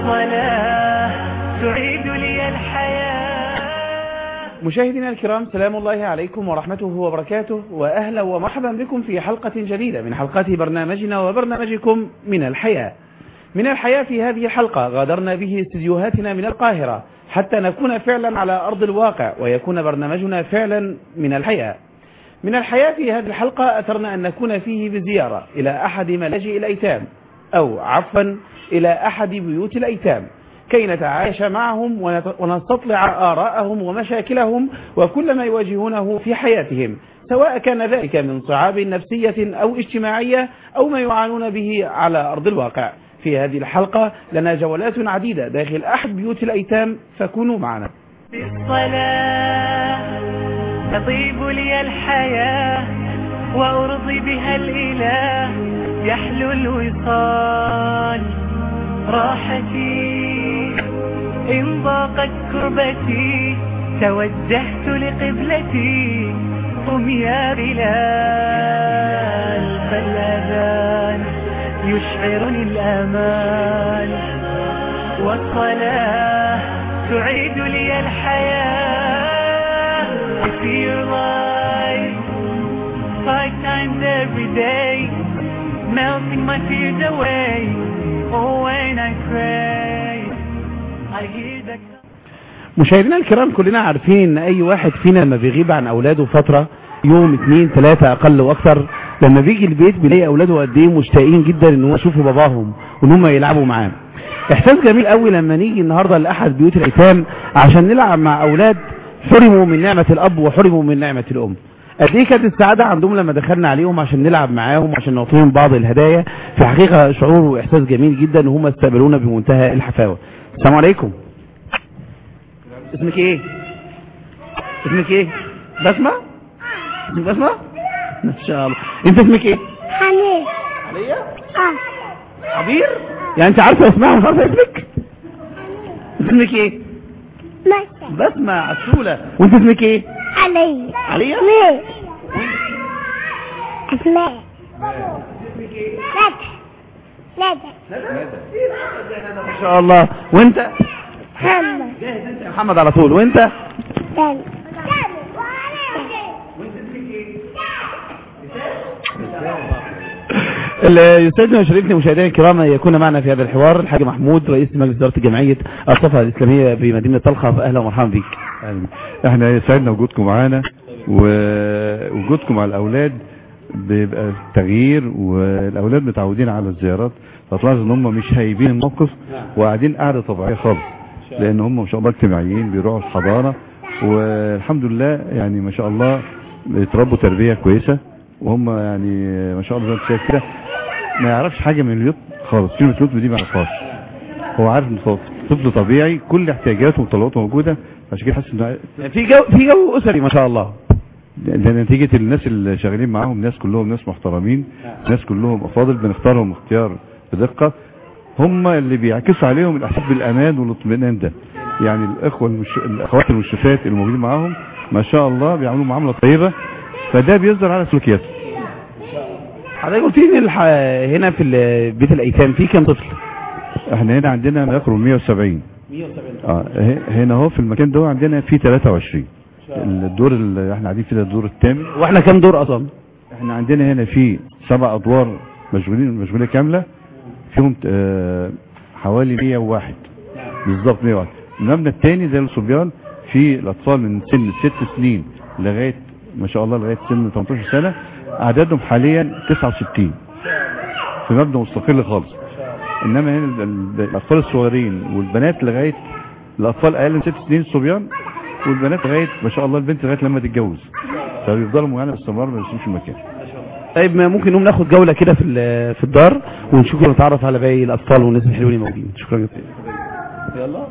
بالصلاة تعيد لي الحياة مشاهدينا الكرام سلام الله عليكم ورحمته وبركاته وأهلا ومرحبا بكم في حلقة جديدة من حلقات برنامجنا وبرنامجكم من الحياة من الحياة في هذه الحلقة غادرنا به استديوهاتنا من القاهرة حتى نكون فعلا على أرض الواقع ويكون برنامجنا فعلا من الحياة من الحياة في هذه الحلقة أثرنا أن نكون فيه بزيارة إلى أحد ملاجئ الأيتام أو عفوا إلى أحد بيوت الأيتام كي نتعايش معهم ونت- ونستطلع آراءهم ومشاكلهم وكل ما يواجهونه في حياتهم سواء كان ذلك من صعاب نفسية أو اجتماعية أو ما يعانون به على أرض الواقع في هذه الحلقة لنا جولات عديدة داخل أحد بيوت الأيتام فكونوا معنا بالصلاة تطيب لي الحياة وأرضي بها الإله يحلو الوصال راحتي إن ضاقت كربتي توجهت لقبلتي قم يا بلال فالأذان يشعرني الأمان والصلاة تعيد لي الحياة I see your light Five times every day Melting my fears away Oh when I pray I hear the مشاهدينا الكرام كلنا عارفين ان اي واحد فينا لما بيغيب عن اولاده فترة يوم اتنين تلاتة اقل واكثر لما بيجي البيت بيلاقي اولاده قد ايه مشتاقين جدا ان هو يشوفوا باباهم وان هم يلعبوا معاه احساس جميل قوي لما نيجي النهارده لاحد بيوت الايتام عشان نلعب مع اولاد حرموا من نعمة الاب وحرموا من نعمة الام قد ايه كانت السعادة عندهم لما دخلنا عليهم عشان نلعب معاهم عشان نعطيهم بعض الهدايا في حقيقة شعور واحساس جميل جدا وهم استقبلونا بمنتهى الحفاوة السلام عليكم اسمك ايه اسمك ايه بسمة اسمك بسمة ما شاء الله انت اسمك ايه حنين عليا اه عبير يعني انت عارفه اسمها ومش عارفه اسمك اسمك ايه مثل بسمة عسولة وانت اسمك ايه علي عليا مين اسماء ندى ندى ما شاء الله وانت محمد جاهز انت يا محمد على طول وانت سامي ال- يسعدنا ويشرفني مشاهدينا الكرام أن يكون معنا في هذا الحوار الحاج محمود رئيس مجلس إدارة جمعية الصفا الإسلامية بمدينة طلخة فأهلا ومرحبا بك أهلاً. احنا يسعدنا وجودكم معانا ووجودكم مع الاولاد بيبقى تغيير والاولاد متعودين على الزيارات فتلاحظ ان هم مش هايبين الموقف وقاعدين قاعده طبيعيه خالص لان هم ما شاء الله اجتماعيين بيروحوا الحضانه والحمد لله يعني ما شاء الله بيتربوا تربيه كويسه وهم يعني ما شاء الله زي ما انت شايف كده ما يعرفش حاجه من اليوت خالص كلمه يوت دي ما يعرفهاش هو عارف ان طفل طبيعي كل احتياجاته وطلباته موجوده عشان كده حاسس انه في جو في جو أسري ما شاء الله ده ده نتيجة الناس اللي شغالين معاهم ناس كلهم ناس محترمين ناس كلهم أفاضل بنختارهم اختيار بدقة هم اللي بيعكسوا عليهم الإحساس بالأمان والاطمئنان ده يعني الإخوة المش... الأخوات المشرفات الموجودين معاهم ما شاء الله بيعملوا معاملة طيبة فده بيظهر على سلوكياتهم حضرتك قلت لي إن الح... هنا في ال- بيت الأيتام في كام طفل؟ احنا هنا عندنا ما يقرب 170 اه ه- هنا اهو في المكان ده عندنا في 23 الدور اللي احنا قاعدين فيه ده الدور الثامن واحنا كام دور أصلا؟ احنا عندنا هنا في سبع ادوار مشغولين مشغوليه كامله فيهم آه، حوالي 101 بالظبط 101 المبنى الثاني زي الصبيان في الاطفال من سن ست سنين لغايه ما شاء الله لغايه سن 18 سنه عددهم حاليا 69 في مبنى مستقل خالص انما هنا ال- ال- الاطفال الصغيرين والبنات لغايه الاطفال اقل من ست سنين الصبيان والبنات لغايه ما شاء الله البنت لغايه لما تتجوز فبيفضلوا معانا باستمرار ما يسيبوش المكان طيب ما ممكن نقوم ناخد جولة كده في ال- في الدار ونشوف ونتعرف على باقي الأطفال والناس الحلوين الموجودين شكرا جزيلا يلا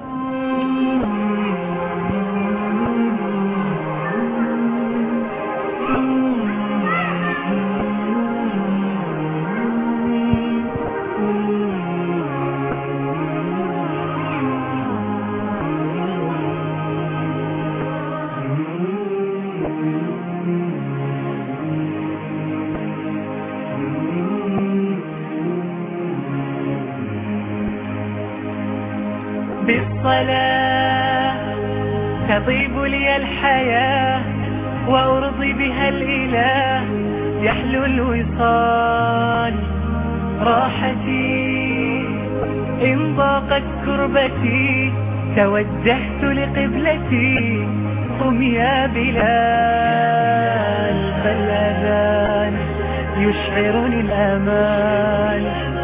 بالصلاة تطيب لي الحياة وأرضي بها الإله يحلو الوصال راحتي إن ضاقت كربتي توجهت لقبلتي قم يا بلال فالأذان يشعرني الأمان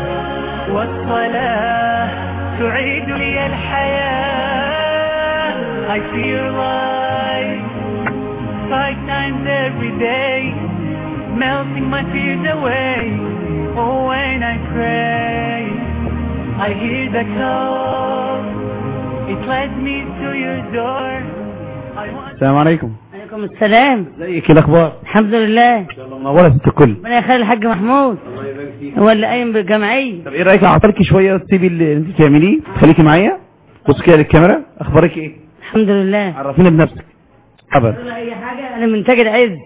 والصلاة تعيد لي الحياة I see your light five times every day melting my fears away oh when I pray I hear the call it leads me to your door I want السلام عليكم عليكم السلام ازيك ايه الاخبار الحمد لله ان شاء الله منوره ست الكل ربنا يخلي الحاج محمود هو اللي قايم بالجمعيه طب ايه رايك اعطيكي شويه تسيبي اللي انت بتعمليه تخليكي معايا بص كده للكاميرا اخبارك ايه الحمد لله عرفينا بنفسك خبر ولا اي حاجه انا من تاج العز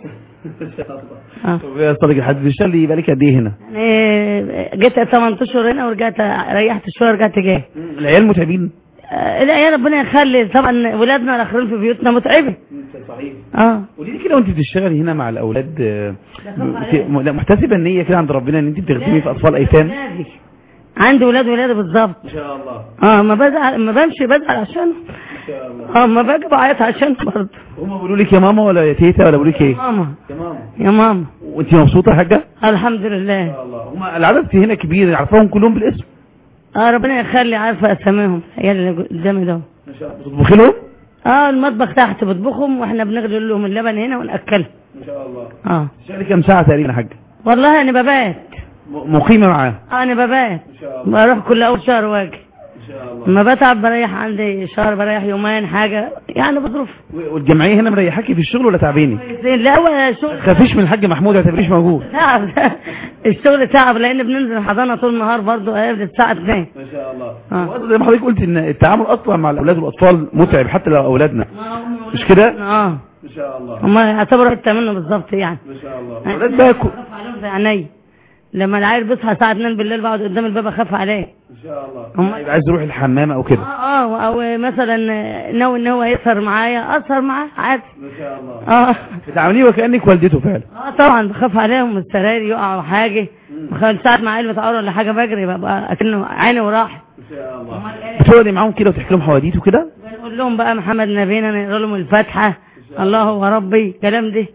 اه طب يا صديق الحد بتشتغلي بقالك قد ايه هنا يعني جيت 8 اشهر هنا ورجعت ريحت شويه ورجعت جاي العيال متعبين آه، لا يا ربنا يخلي طبعا ولادنا الاخرين في بيوتنا متعبه صحيح اه قولي لي كده وانت بتشتغلي هنا مع الاولاد آه، بخاف بت- عليهم. م- لا، محتسبه النيه كده عند ربنا ان انت بتخدمي في اطفال ايتام ولادي. عندي ولاد ولادي بالظبط ان شاء الله اه ما بزعل ما بمشي بزعل عشانه ان شاء الله اه ما باجي بعيط عشانه برضه هم بيقولوا لك يا ماما ولا يا تيتا ولا بيقولوا لك ايه ماما يا ماما يا ماما وانت مبسوطه يا حاجه الحمد لله الله هم العدد هنا كبير عارفاهم كلهم بالاسم اه ربنا يخلي عارفه اساميهم هي اللي قدامي دول ما شاء الله بتطبخي لهم اه المطبخ تحت بطبخهم واحنا بنغلي لهم اللبن هنا وناكلهم ما شاء الله اه بتشتغلي كام ساعه تقريبا يا حاجه والله انا ببات م- مقيمه معاه آه انا ببات ما شاء الله بروح كل اول شهر واجي ما شاء الله لما بتعب بريح عندي شهر بريح يومين حاجه يعني بظروف والجمعيه هنا مريحاكي في الشغل ولا تعبيني كويسين لا هو شغل خافيش من الحاج محمود ما تعتبريش موجود تعب الشغل تعب لان بننزل الحضانه طول النهار برضه قبل الساعه 2 ما شاء الله آه. وأصلاً زي ما حضرتك قلت ان التعامل اصلا مع الاولاد والاطفال متعب حتى لو اولادنا مش كده اه ما شاء الله هم يعتبروا حته منه بالظبط يعني ما شاء الله الاولاد بقى كو- اخاف عليهم زي عيني لما العيل بيصحى الساعه 2 بالليل بقعد قدام الباب اخاف عليه ما شاء الله هم يبقى عايز يروح الحمام او كده اه اه او مثلا ناوي ان هو يسهر معايا اسهر معاه عادي ما شاء الله اه بتعامليه وكانك والدته فعلا اه طبعا بخاف عليهم من السراير يقعوا حاجه بخاف ساعه ما عيل بتعور ولا حاجه بجري ببقى اكنه عيني وراح ما شاء الله بتقعدي معاهم كده وتحكي لهم حواديت وكده بنقول لهم بقى محمد نبينا نقرا لهم الفاتحه الله هو ربي الكلام ده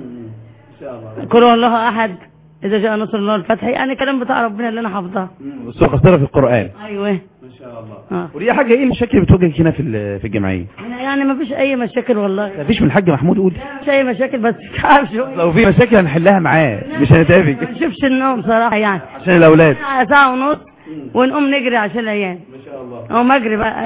ما شاء الله قل هو الله احد اذا جاء نصر الله الفتح يعني كلام بتاع ربنا اللي انا حافظاه السوره قصيره في القران ايوه ما شاء الله اه ودي حاجه ايه المشاكل اللي بتواجهك هنا في ال- في الجمعيه يعني ما فيش اي مشاكل والله مفيش من الحاج محمود قول لا مش اي مشاكل بس تعب شويه لو في مشاكل هنحلها معاه مش ما هنتعبك نشوفش النوم صراحه يعني عشان الاولاد ساعه ساعه ونص ونقوم نجري عشان العيال ما شاء الله اقوم اجري بقى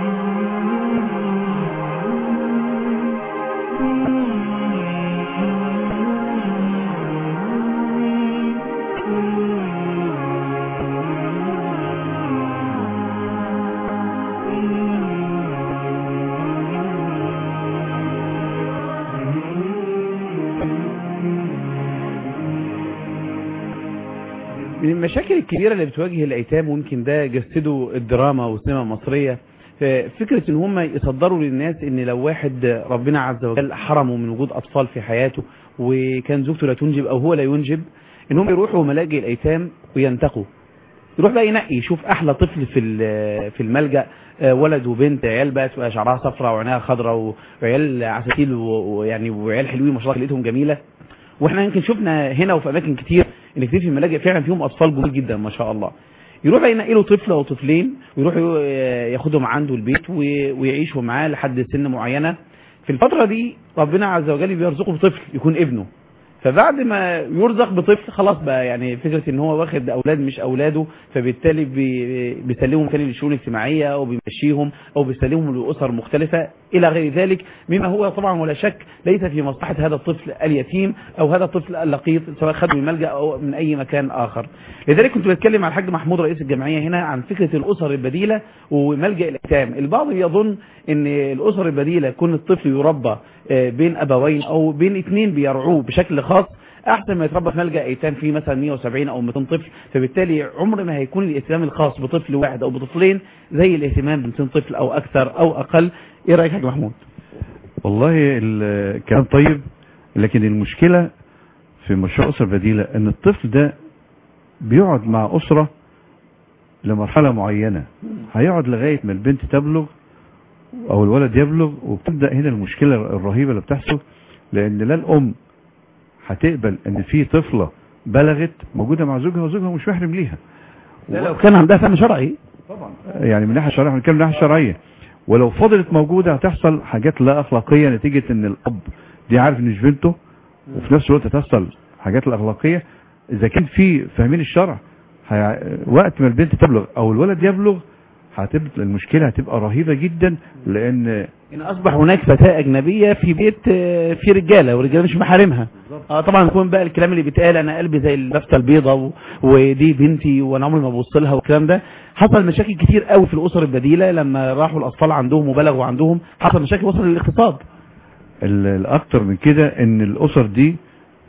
من المشاكل الكبيرة اللي بتواجه الأيتام ويمكن ده جسده الدراما والسينما المصرية فكرة ان هم يصدروا للناس ان لو واحد ربنا عز وجل حرمه من وجود اطفال في حياته وكان زوجته لا تنجب او هو لا ينجب ان هم يروحوا ملاجئ الايتام وينتقوا يروح بقى ينقي يشوف احلى طفل في ال- في الملجأ آه، ولد وبنت عيال بقى تبقى شعرها صفراء وعينها خضراء وعيال عساتيل و- ويعني وعيال حلوين ما شاء الله لقيتهم جميله واحنا يمكن شفنا هنا وفي اماكن كتير ان كتير في الملاجئ فعلا فيهم اطفال جميل جدا ما شاء الله يروح بقى ينقي له طفل او طفلين ويروح ي- ياخدهم عنده البيت وي- ويعيشوا معاه لحد سن معينه في الفتره دي ربنا عز وجل بيرزقه بطفل يكون ابنه فبعد ما يرزق بطفل خلاص بقى يعني فكرة ان هو واخد اولاد مش اولاده فبالتالي بي- بيسلمهم تاني للشؤون الاجتماعية او بيمشيهم او بيسلمهم لاسر مختلفة الى غير ذلك مما هو طبعا ولا شك ليس في مصلحة هذا الطفل اليتيم او هذا الطفل اللقيط سواء خده من ملجأ او من اي مكان اخر لذلك كنت بتكلم مع الحاج محمود رئيس الجمعية هنا عن فكرة الاسر البديلة وملجأ الايتام البعض يظن ان الاسر البديلة يكون الطفل يربى آه، بين ابوين او بين اثنين بيرعوه بشكل خاص احسن ما يتربى في ملجا ايتام فيه مثلا 170 او 200 طفل فبالتالي عمر ما هيكون الاهتمام الخاص بطفل واحد او بطفلين زي الاهتمام ب 200 طفل او اكثر او اقل ايه رايك يا حاج محمود والله الكلام طيب لكن المشكلة في مشروع أسرة بديلة أن الطفل ده بيقعد مع أسرة لمرحلة معينة هيقعد لغاية ما البنت تبلغ أو الولد يبلغ وبتبدأ هنا المشكلة الرهيبة اللي بتحصل لأن لا الأم هتقبل أن في طفلة بلغت موجودة مع زوجها وزوجها مش محرم ليها ده لو كان عندها فهم شرعي يعني من ناحيه شرعيه بنتكلم من ناحيه شرعيه ولو فضلت موجوده هتحصل حاجات لا اخلاقيه نتيجه ان الاب دي عارف ان مش بنته وفي نفس الوقت هتحصل حاجات لا اخلاقيه اذا كان في فاهمين الشرع هي... وقت ما البنت تبلغ او الولد يبلغ هتبقى المشكله هتبقى رهيبه جدا لان ان اصبح هناك فتاة اجنبية في بيت آه، في رجالة والرجالة مش محارمها اه طبعا يكون بقى الكلام اللي بيتقال انا قلبي زي اللفتة البيضة و... ودي بنتي وانا عمري ما ببص لها والكلام ده حصل مشاكل كتير قوي في الاسر البديلة لما راحوا الاطفال عندهم وبلغوا عندهم حصل مشاكل وصل للاقتصاد ال- الاكتر من كده ان الاسر دي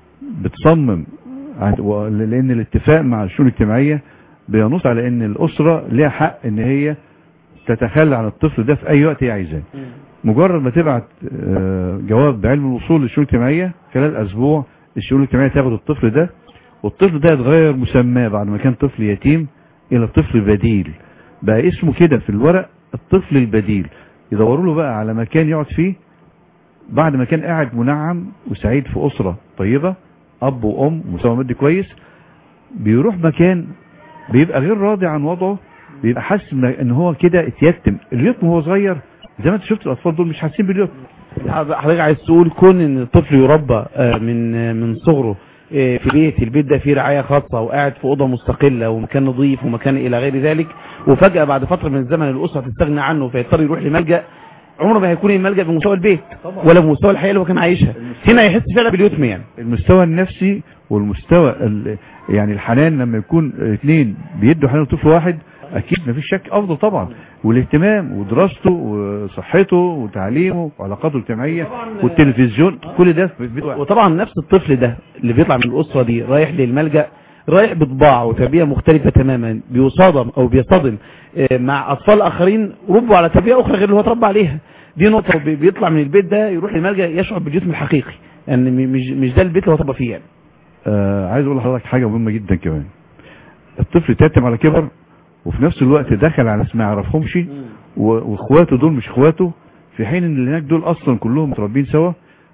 بتصمم عن- و- لان الاتفاق مع الشؤون الاجتماعيه بينص على ان الاسره ليها حق ان هي تتخلى عن الطفل ده في اي وقت هي عايزاه مجرد ما تبعت آه، جواب بعلم الوصول للشؤون الاجتماعيه خلال اسبوع الشؤون الاجتماعيه تاخد الطفل ده والطفل ده يتغير مسماه بعد ما كان طفل يتيم الى طفل بديل بقى اسمه كده في الورق الطفل البديل يدوروا له بقى على مكان يقعد فيه بعد ما كان قاعد منعم وسعيد في أسرة طيبة أب وأم مستوى مادي كويس بيروح مكان بيبقى غير راضي عن وضعه بيبقى حاسس إن- ان هو كده اتيتم اليتم وهو صغير زي ما انت شفت الاطفال دول مش حاسين باليتم حضرتك عايز تقول كون ان الطفل يربى آه، من آه، من صغره آه، في بيت البيت ده فيه رعاية خاصة وقاعد في أوضة مستقلة ومكان نظيف ومكان إلى غير ذلك وفجأة بعد فترة من الزمن الأسرة تستغنى عنه فيضطر يروح لملجأ عمره ما هيكون الملجأ بمستوى البيت ولا بمستوى الحياة اللي هو كان عايشها هنا يحس فعلا باليتم يعني المستوى النفسي والمستوى ال- يعني الحنان لما يكون اثنين بيدوا حنان لطفل واحد اكيد مفيش شك افضل طبعا والاهتمام ودراسته وصحته وتعليمه وعلاقاته الاجتماعيه والتلفزيون كل ده في بيت واحد وطبعا نفس الطفل ده اللي بيطلع من الأسرة دي رايح للملجأ رايح بطباع وتربية مختلفة تماما بيصادم أو بيصطدم آه، مع أطفال آخرين ربوا على تربية أخرى غير اللي هو اتربى عليها دي نقطة بي- بيطلع من البيت ده يروح للملجأ يشعر بالجسم الحقيقي يعني م- مش مش ده البيت اللي هو اتربى فيه يعني آه عايز اقول لحضرتك حاجه مهمه جدا كمان الطفل تاتم على كبر وفي نفس الوقت دخل على ناس ما يعرفهمش و- واخواته دول مش اخواته في حين ان اللي هناك دول اصلا كلهم متربين سوا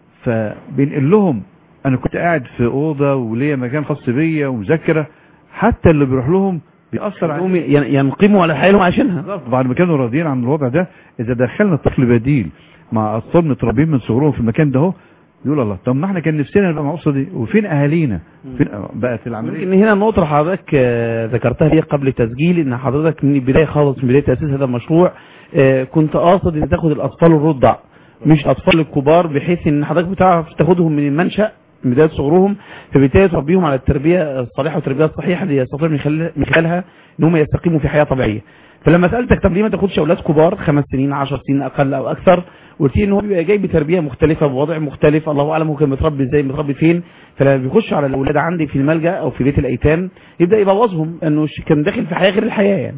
فبينقل لهم انا كنت قاعد في اوضه وليا مكان خاص بيا ومذاكره حتى اللي بيروح لهم بيأثر هم عليهم ين- ينقموا على الحياة اللي هم عايشينها بالظبط بعد ما كانوا راضيين عن الوضع ده اذا دخلنا طفل بديل مع اطفال متربين من صغرهم في المكان ده اهو يقول الله طب ما احنا كان نفسنا نبقى مع الاسره دي وفين اهالينا فين بقت العمليه يمكن هنا النقطة اللي حضرتك آه، ذكرتها لي قبل التسجيل ان حضرتك من البداية خالص من بداية تأسيس هذا المشروع آه، كنت قاصد ان تاخد الاطفال الرضع مش الاطفال الكبار بحيث ان حضرتك بتعرف تاخدهم من المنشأ من بداية صغرهم فبالتالي تربيهم على التربية الصالحة والتربية الصحيحة اللي يستطيع من خلال- من خلالها ان هم يستقيموا في حياة طبيعية فلما سألتك طب ليه ما تاخدش اولاد كبار خمس سنين عشر سنين اقل او اكثر قلت لي ان هو بيبقى جاي بتربيه مختلفه بوضع مختلف الله اعلم هو كان متربي ازاي متربي فين فلما بيخش على الاولاد عندي في الملجا او في بيت الايتام يبدا يبوظهم انه ش- كان داخل في حياه غير الحياه يعني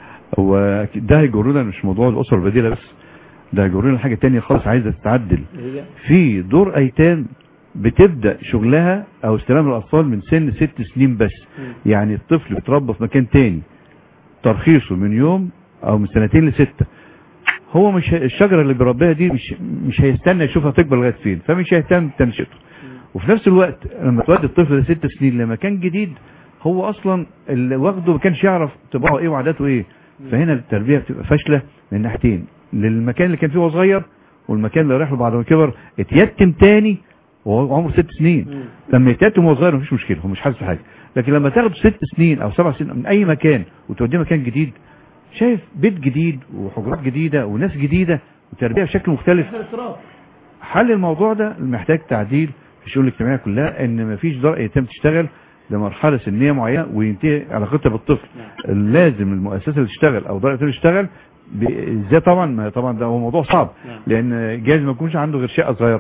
هو ده هيجرنا مش موضوع الاسر البديله بس ده هيجرنا لحاجه تانية خالص عايزه تتعدل في دور ايتام بتبدا شغلها او استلام الاطفال من سن ست سنين بس يعني الطفل بيتربى في مكان تاني ترخيصه من يوم او من سنتين لستة هو مش ه- الشجره اللي بيربيها دي مش مش هيستنى يشوفها تكبر لغايه فين فمش هيهتم بتنشئته وفي نفس الوقت لما تودي الطفل ده ست سنين لمكان جديد هو اصلا اللي واخده ما كانش يعرف طباعه ايه وعاداته ايه فهنا التربيه بتبقى فاشله من ناحيتين للمكان اللي كان فيه وهو صغير والمكان اللي راح له بعد ما كبر اتيتم تاني وهو عمره ست سنين لما يتيتم وهو صغير مفيش مشكله هو مش حاسس بحاجه لكن لما تاخد ست سنين او سبع سنين من اي مكان وتوديه مكان جديد شايف بيت جديد وحجرات جديده وناس جديده وتربيه بشكل مختلف حل الموضوع ده محتاج تعديل في الشؤون الاجتماعيه كلها ان مفيش دار ايتام تشتغل لمرحله سنيه معينه وينتهي علاقتها بالطفل لازم المؤسسه اللي تشتغل او دار ايتام تشتغل ب- ازاي طبعا ما طبعا ده هو موضوع صعب لان جايز ما يكونش عنده غير شقه صغيره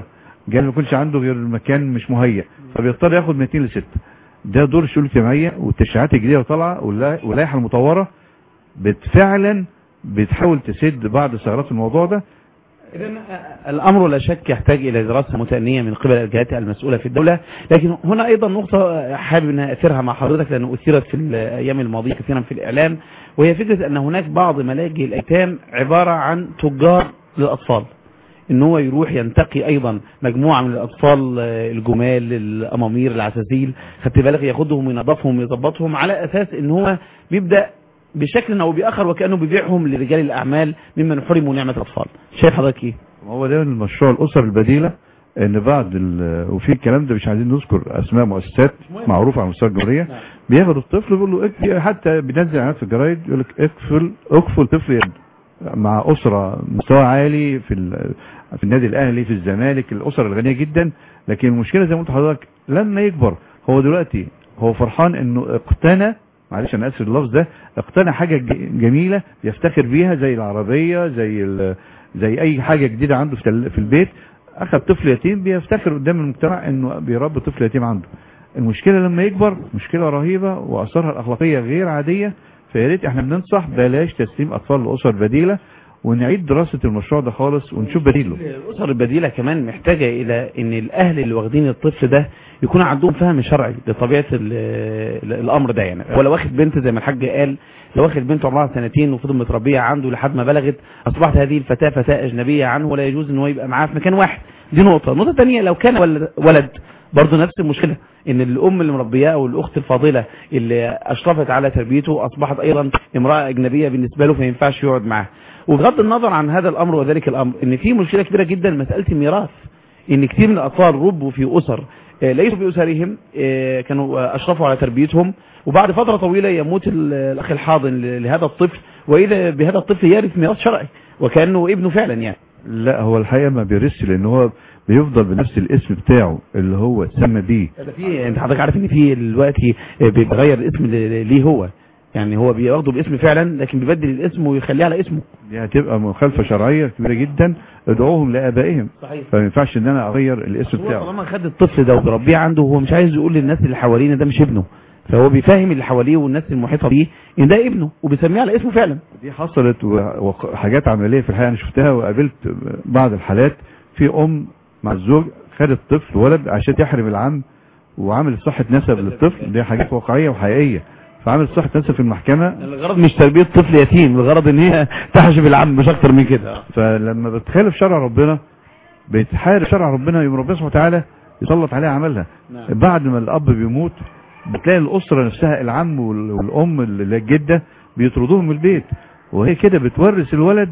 جاي ما يكونش عنده غير مكان مش مهيأ فبيضطر ياخد من 2 ل 6 ده دور الشؤون الاجتماعيه والتشريعات الجديده اللي طالعه واللا- واللائحه المطوره بت- فعلا بتحاول تسد بعض الثغرات في الموضوع ده إذن الأمر لا شك يحتاج إلى دراسة متأنية من قبل الجهات المسؤولة في الدولة لكن هنا أيضا نقطة حابب أن أثيرها مع حضرتك لأنه أثيرت في الأيام الماضية كثيرا في الإعلام وهي فكرة أن هناك بعض ملاجئ الأيتام عبارة عن تجار للأطفال ان هو يروح ينتقي ايضا مجموعة من الاطفال آه، الجمال الامامير العساسيل خدت بالك ياخدهم وينظفهم ويظبطهم على اساس ان هو بيبدأ بشكل او باخر وكانه بيبيعهم لرجال الاعمال ممن حرموا نعمة الاطفال شايف حضرتك ايه هو ده المشروع الاسر البديله ان بعض ال- وفي الكلام ده مش عايزين نذكر اسماء مؤسسات معروفه على مستوى الجمهوريه بياخد الطفل بيقول له اك- حتى بينزل اعلانات في الجرايد يقول لك اكفل اكفل طفل يد مع اسره مستوى عالي في ال- في النادي الاهلي في الزمالك الاسر الغنيه جدا لكن المشكله زي ما قلت لحضرتك لما يكبر هو دلوقتي هو فرحان انه اقتنى معلش انا اسف اللفظ ده اقتنى حاجه ج- جميله يفتخر بيها زي العربيه زي ال- زي اي حاجه جديده عنده في تل- في البيت اخذ طفل يتيم بيفتخر قدام المجتمع انه بيربي طفل يتيم عنده المشكله لما يكبر مشكله رهيبه واثارها الاخلاقيه غير عاديه فيا ريت احنا بننصح بلاش تسليم اطفال لاسر بديله ونعيد دراسه المشروع ده خالص ونشوف بديله الاسر البديله كمان محتاجه الى ان الاهل اللي واخدين الطفل ده يكون عندهم فهم شرعي لطبيعه ال- ال- الامر ده يعني هو لو واخد بنت زي ما الحاج قال لو واخد بنت عمرها سنتين وفضل متربيه عنده لحد ما بلغت اصبحت هذه الفتاه فتاه اجنبيه عنه ولا يجوز ان هو يبقى معاها في مكان واحد دي نقطه النقطه الثانيه لو كان ولد, ولد برضه نفس المشكله ان الام اللي مربياه او الاخت الفاضله اللي اشرفت على تربيته اصبحت ايضا امراه اجنبيه بالنسبه له فما ينفعش يقعد معاها وبغض النظر عن هذا الامر وذلك الامر ان في مشكله كبيره جدا مساله الميراث ان كثير من الاطفال ربوا في اسر آه، ليسوا باسرهم آه، كانوا آه، اشرفوا على تربيتهم وبعد فتره طويله يموت ال- الاخ الحاضن ل- لهذا الطفل واذا بهذا الطفل يرث ميراث شرعي وكانه ابنه فعلا يعني لا هو الحقيقه ما بيرثش لان هو بيفضل بنفس الاسم بتاعه اللي هو سمى بيه ده في انت حضرتك عارف ان في دلوقتي آه، بيتغير الاسم ل- ليه هو يعني هو بياخده باسم فعلا لكن بيبدل الاسم ويخليه على اسمه دي هتبقى مخالفه شرعيه كبيره جدا ادعوهم لابائهم صحيح فما ينفعش ان انا اغير الاسم هو بتاعه طالما خد الطفل ده وبيربيه عنده هو مش عايز يقول للناس اللي حواليه ده مش ابنه فهو بيفهم اللي حواليه والناس المحيطه بيه ان ده ابنه وبيسميه على اسمه فعلا دي حصلت و- وحاجات عمليه في الحقيقه انا شفتها وقابلت بعض الحالات في ام مع الزوج خدت طفل ولد عشان تحرم العم وعملت صحه نسب للطفل دي حاجات واقعيه وحقيقيه فعملت صحه نسب في المحكمه الغرض مش تربيه طفل يتيم الغرض ان هي تحجب العم مش اكتر من كده فلما بتخالف شرع ربنا بتحارب شرع ربنا يوم ربنا سبحانه وتعالى يسلط عليها عملها نعم. بعد ما الاب بيموت بتلاقي الاسره نفسها العم وال- والام اللي هي الجده بيطردوهم من البيت وهي كده بتورث الولد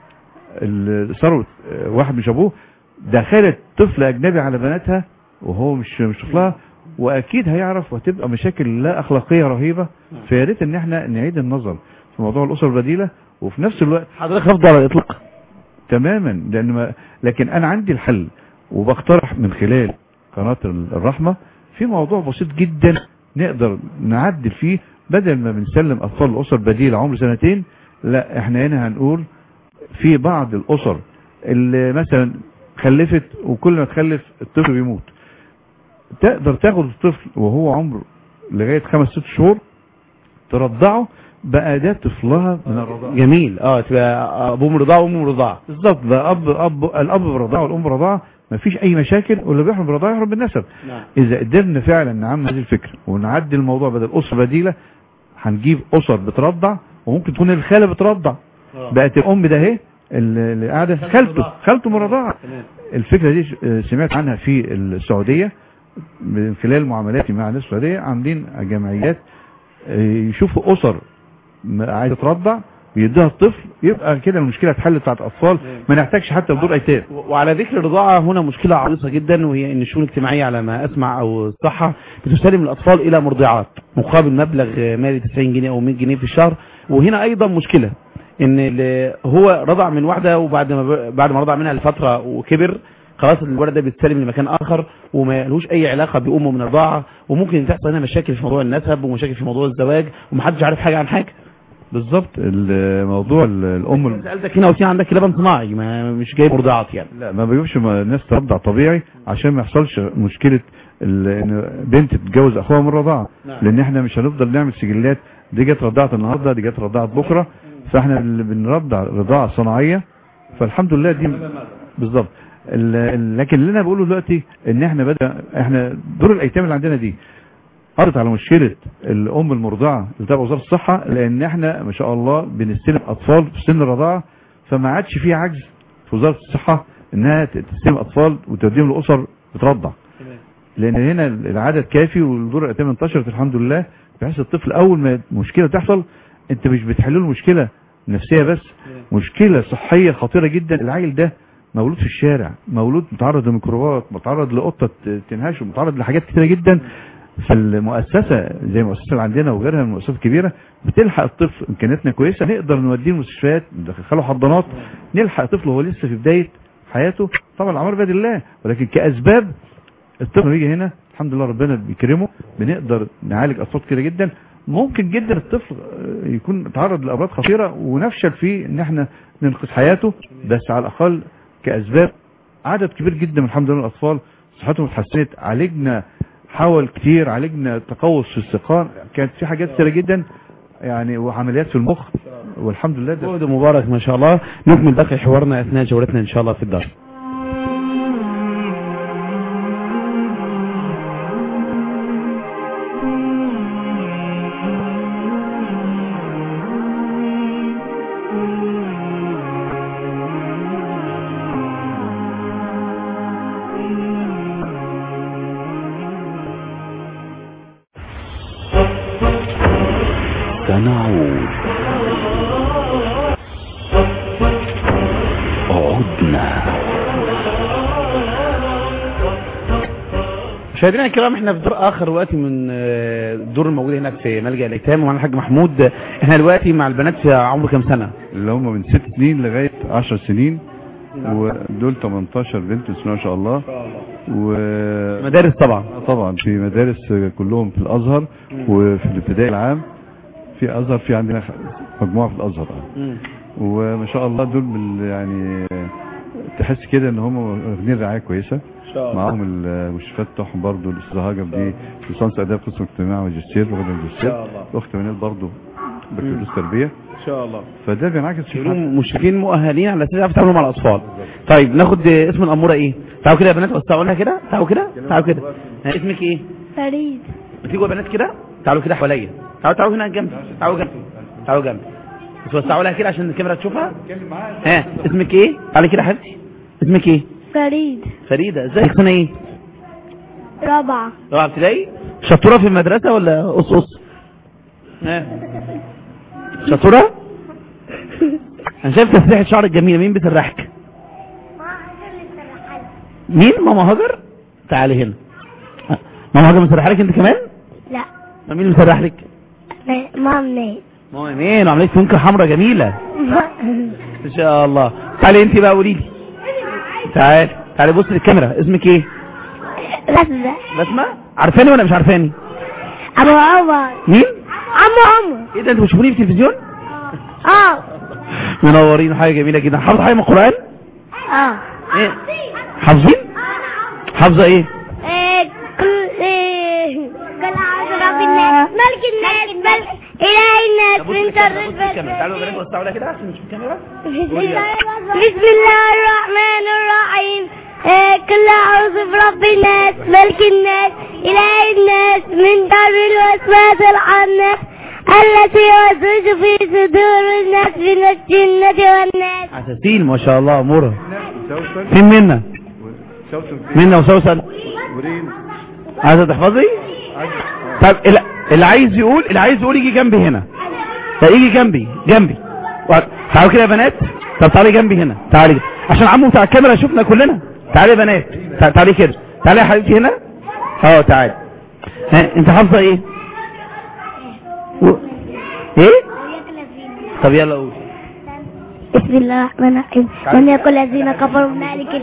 ال- ثروه آه، واحد مش ابوه دخلت طفل اجنبي على بناتها وهو مش مش طفلها واكيد هيعرف وهتبقى مشاكل لا اخلاقيه رهيبه فيا ريت ان احنا نعيد النظر في موضوع الاسر البديله وفي نفس الوقت حضرتك رفض على الاطلاق تماما لان ما لكن انا عندي الحل وبقترح من خلال قناة الرحمة في موضوع بسيط جدا نقدر نعدل فيه بدل ما بنسلم اطفال الاسر بديل عمر سنتين لا احنا هنا هنقول في بعض الاسر اللي مثلا خلفت وكل ما تخلف الطفل بيموت تقدر تاخد الطفل وهو عمره لغاية خمس ست شهور ترضعه بأداة طفلها من الرضاعة جميل اه تبقى ابوه مرضعه وامه مرضعه بالظبط ده اب اب الاب برضاعه والام برضاعه مفيش اي مشاكل واللي بيحرم برضاعه يحرم بالنسب نعم اذا قدرنا فعلا نعمم هذه الفكره ونعدي الموضوع بدل اسره بديله هنجيب اسر بترضع وممكن تكون الخاله بترضع بقت الام ده اهي اللي اللي قاعده خالته خالته مرضعه الفكره دي ش- سمعت عنها في السعوديه من خلال معاملاتي مع الناس السعوديه عاملين جمعيات آه، يشوفوا اسر م- عايزه ترضع بيديها الطفل يبقى كده المشكله اتحلت بتاعت الاطفال ما نحتاجش حتى بدور ايتام و- وعلى ذكر الرضاعة هنا مشكلة عريضة جدا وهي ان الشؤون الاجتماعية على ما اسمع او الصحة بتسلم الاطفال الى مرضعات مقابل مبلغ مالي 90 جنيه او 100 جنيه في الشهر وهنا ايضا مشكلة ان اللي هو رضع من واحدة وبعد ما ب- بعد ما رضع منها لفترة وكبر خلاص الولد ده بيتسلم لمكان اخر وما لهوش اي علاقة بامه من الرضاعة وممكن تحصل هنا مشاكل في موضوع النسب ومشاكل في موضوع الزواج ومحدش عارف حاجة عن حاجة بالظبط الموضوع ال- الام ال- سالتك هنا قلت لي عندك لبن صناعي ما مش جايب مرضعات يعني لا ما بيجيبش ما- الناس ترضع طبيعي عشان ما يحصلش مشكله ال- ان بنت تتجوز اخوها من الرضاعه نعم. لان احنا مش هنفضل نعمل سجلات دي جت رضعت النهارده دي جت رضعت بكره فاحنا اللي بنرضع رضاعه صناعيه فالحمد لله دي بالظبط ال- ال- لكن اللي انا بقوله دلوقتي ان احنا بدا احنا دور الايتام اللي عندنا دي قضت على مشكله الام المرضعه اللي تبع وزاره الصحه لان احنا ما شاء الله بنستلم اطفال في سن الرضاعه فما عادش في عجز في وزاره الصحه انها تستلم اطفال وتوديهم لاسر بترضع لان هنا العدد كافي ودور الايتام انتشرت الحمد لله بحيث الطفل اول ما مشكله تحصل انت مش بتحل له مشكله نفسيه بس مشكله صحيه خطيره جدا العيل ده مولود في الشارع مولود متعرض لميكروبات متعرض لقطه تنهشه متعرض لحاجات كتيره جدا فالمؤسسه زي المؤسسه اللي عندنا وغيرها من المؤسسات الكبيره بتلحق الطفل امكانياتنا كويسه نقدر نوديه المستشفيات ندخله حضانات نلحق الطفل وهو لسه في بدايه حياته طبعا الامر بيد الله ولكن كاسباب الطفل يجي هنا الحمد لله ربنا بيكرمه بنقدر نعالج اطفال كتيره جدا ممكن جدا الطفل آه، يكون تعرض لامراض خطيره ونفشل في ان احنا ننقذ حياته بس على الاقل كاسباب عدد كبير جدا من الحمد لله من الاطفال صحتهم اتحسنت عالجنا حول كتير عالجنا تقوس في السقان كانت في حاجات كتيره جدا يعني وعمليات في المخ والحمد لله ده جهد مبارك ما شاء الله نكمل باقي حوارنا اثناء جولتنا ان شاء الله في الدار سنعود عدنا مشاهدينا الكرام احنا في دور اخر دلوقتي من آه، الدور الموجود هنا في ملجأ الايتام ومعنا الحاج محمود احنا دلوقتي مع البنات في عمر كام سنه اللي هم من ست سنين لغايه 10 سنين ودول 18 بنت بسم الله ما شاء الله و مدارس طبعا طبعا في مدارس كلهم في الازهر وفي الابتدائي العام في ازهر في عندنا خ- مجموعه في الازهر وما شاء الله دول بال- يعني تحس كده ان هم واخدين رعايه كويسه معاهم المشرفات بتوعهم برضه الاستاذ هاجم دي ليسانس اداب قسم اجتماع ماجستير واخد ماجستير اخت منال برضه بكالوريوس تربيه ان شاء الله فده بينعكس في حياتهم. كلهم مشرفين مؤهلين على اساس يعرفوا يتعاملوا مع الاطفال طيب ناخد آه، اسم الاموره ايه تعالوا كده يا بنات وسعوا لنا كده تعالوا كده تعالوا كده ها، اسمك ايه فريد بتيجوا يا بنات كده تعالوا كده حواليا تعالوا تعالوا هنا جنبي تعالوا جنبي تعالوا جنبي بس وسعوا لها كده عشان الكاميرا تشوفها ها اسمك ايه تعالي كده يا حبيبتي اسمك ايه فريد فريده ازيك سنه ايه رابعة رابعه ابتدائي شطوره في المدرسه ولا قص قص ها شطوره انا شايف تسريحه شعرك جميله مين بيسرحك مين ماما هاجر تعالي هنا ها، ماما هاجر مسرح لك انت كمان لا ما مين اللي مسرح لك مام نيل ماما مين وعملت فنكه حمراء جميله ان شاء الله تعالي انت بقى قولي لي تعالي تعالي بص للكاميرا اسمك ايه رزة بسمة عارفاني ولا مش عارفاني أبو عمر مين عمو عمر ايه ده انتوا بتشوفوني في التلفزيون اه منورين حاجه جميله جدا حافظ حاجه من القران اه ايه حافظين حافظه ايه إيه، كل إيه، كل أعوذ برب الناس ملك الناس ملك إله الناس من شر الفتن تعالوا يا بنات وسعوا لها كده عشان نشوف الكاميرا بسم الله بسم الله الرحمن الرحيم إيه، كل أعوذ برب الناس ملك الناس إله الناس من شر الوسواس الخناس التي يوسوس في صدور الناس من الجنة والناس عساسين ما شاء الله امورها سوسن فين منا سوسن في منا وسوسن ورين عايزه تحفظي طب اللي- اللي عايز يقول اللي عايز يقول يجي جنبي هنا طب يجي جنبي جنبي و- تعالوا كده يا بنات طب تعالي جنبي هنا تعالي كده. عشان عمو بتاع الكاميرا يشوفنا كلنا تعالي يا بنات تع- تعالي كده تعالي يا حبيبتي هنا اه تعالي ها انت حافظه ايه و... ايه طب يلا قول بسم الله الرحمن الرحيم من يقول الذين كفروا من أهل الكتاب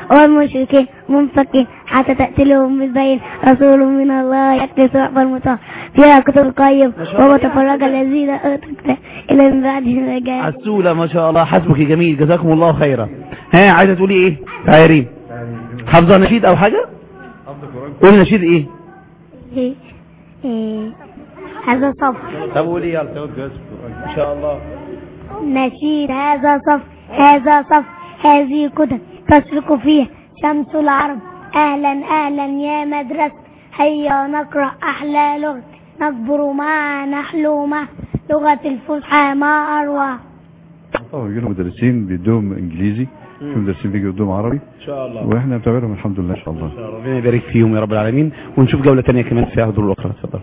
والمشركين منفكين حتى تأتيهم بالبين رسول من الله يكفي صحف المطهر فيها كتب قيم وتفرج الذين أوتوا الكتاب إلى من بعدهم رجال عسولة ما شاء الله حسبك جميل جزاكم الله خيرا ها عايزة تقولي ايه تعيرين حافظة نشيد او حاجة قولي نشيد ايه إيه. إيه. هذا صف طب قولي يلا ان شاء الله نشيد هذا صف هذا صف هذه كتب تشرق فيها شمس العرب أهلا أهلا يا مدرسة هيا نقرأ أحلى لغة نكبر معا نحلو مع لغة الفصحى ما أروع اه بيجي لهم مدرسين بيدوهم انجليزي في مدرسين بيجوا يدوهم عربي ان شاء الله واحنا بنتابعهم الحمد لله ان شاء الله ربنا يبارك فيهم يا رب العالمين ونشوف جولة تانية كمان فيها حضور الأخرى اتفضل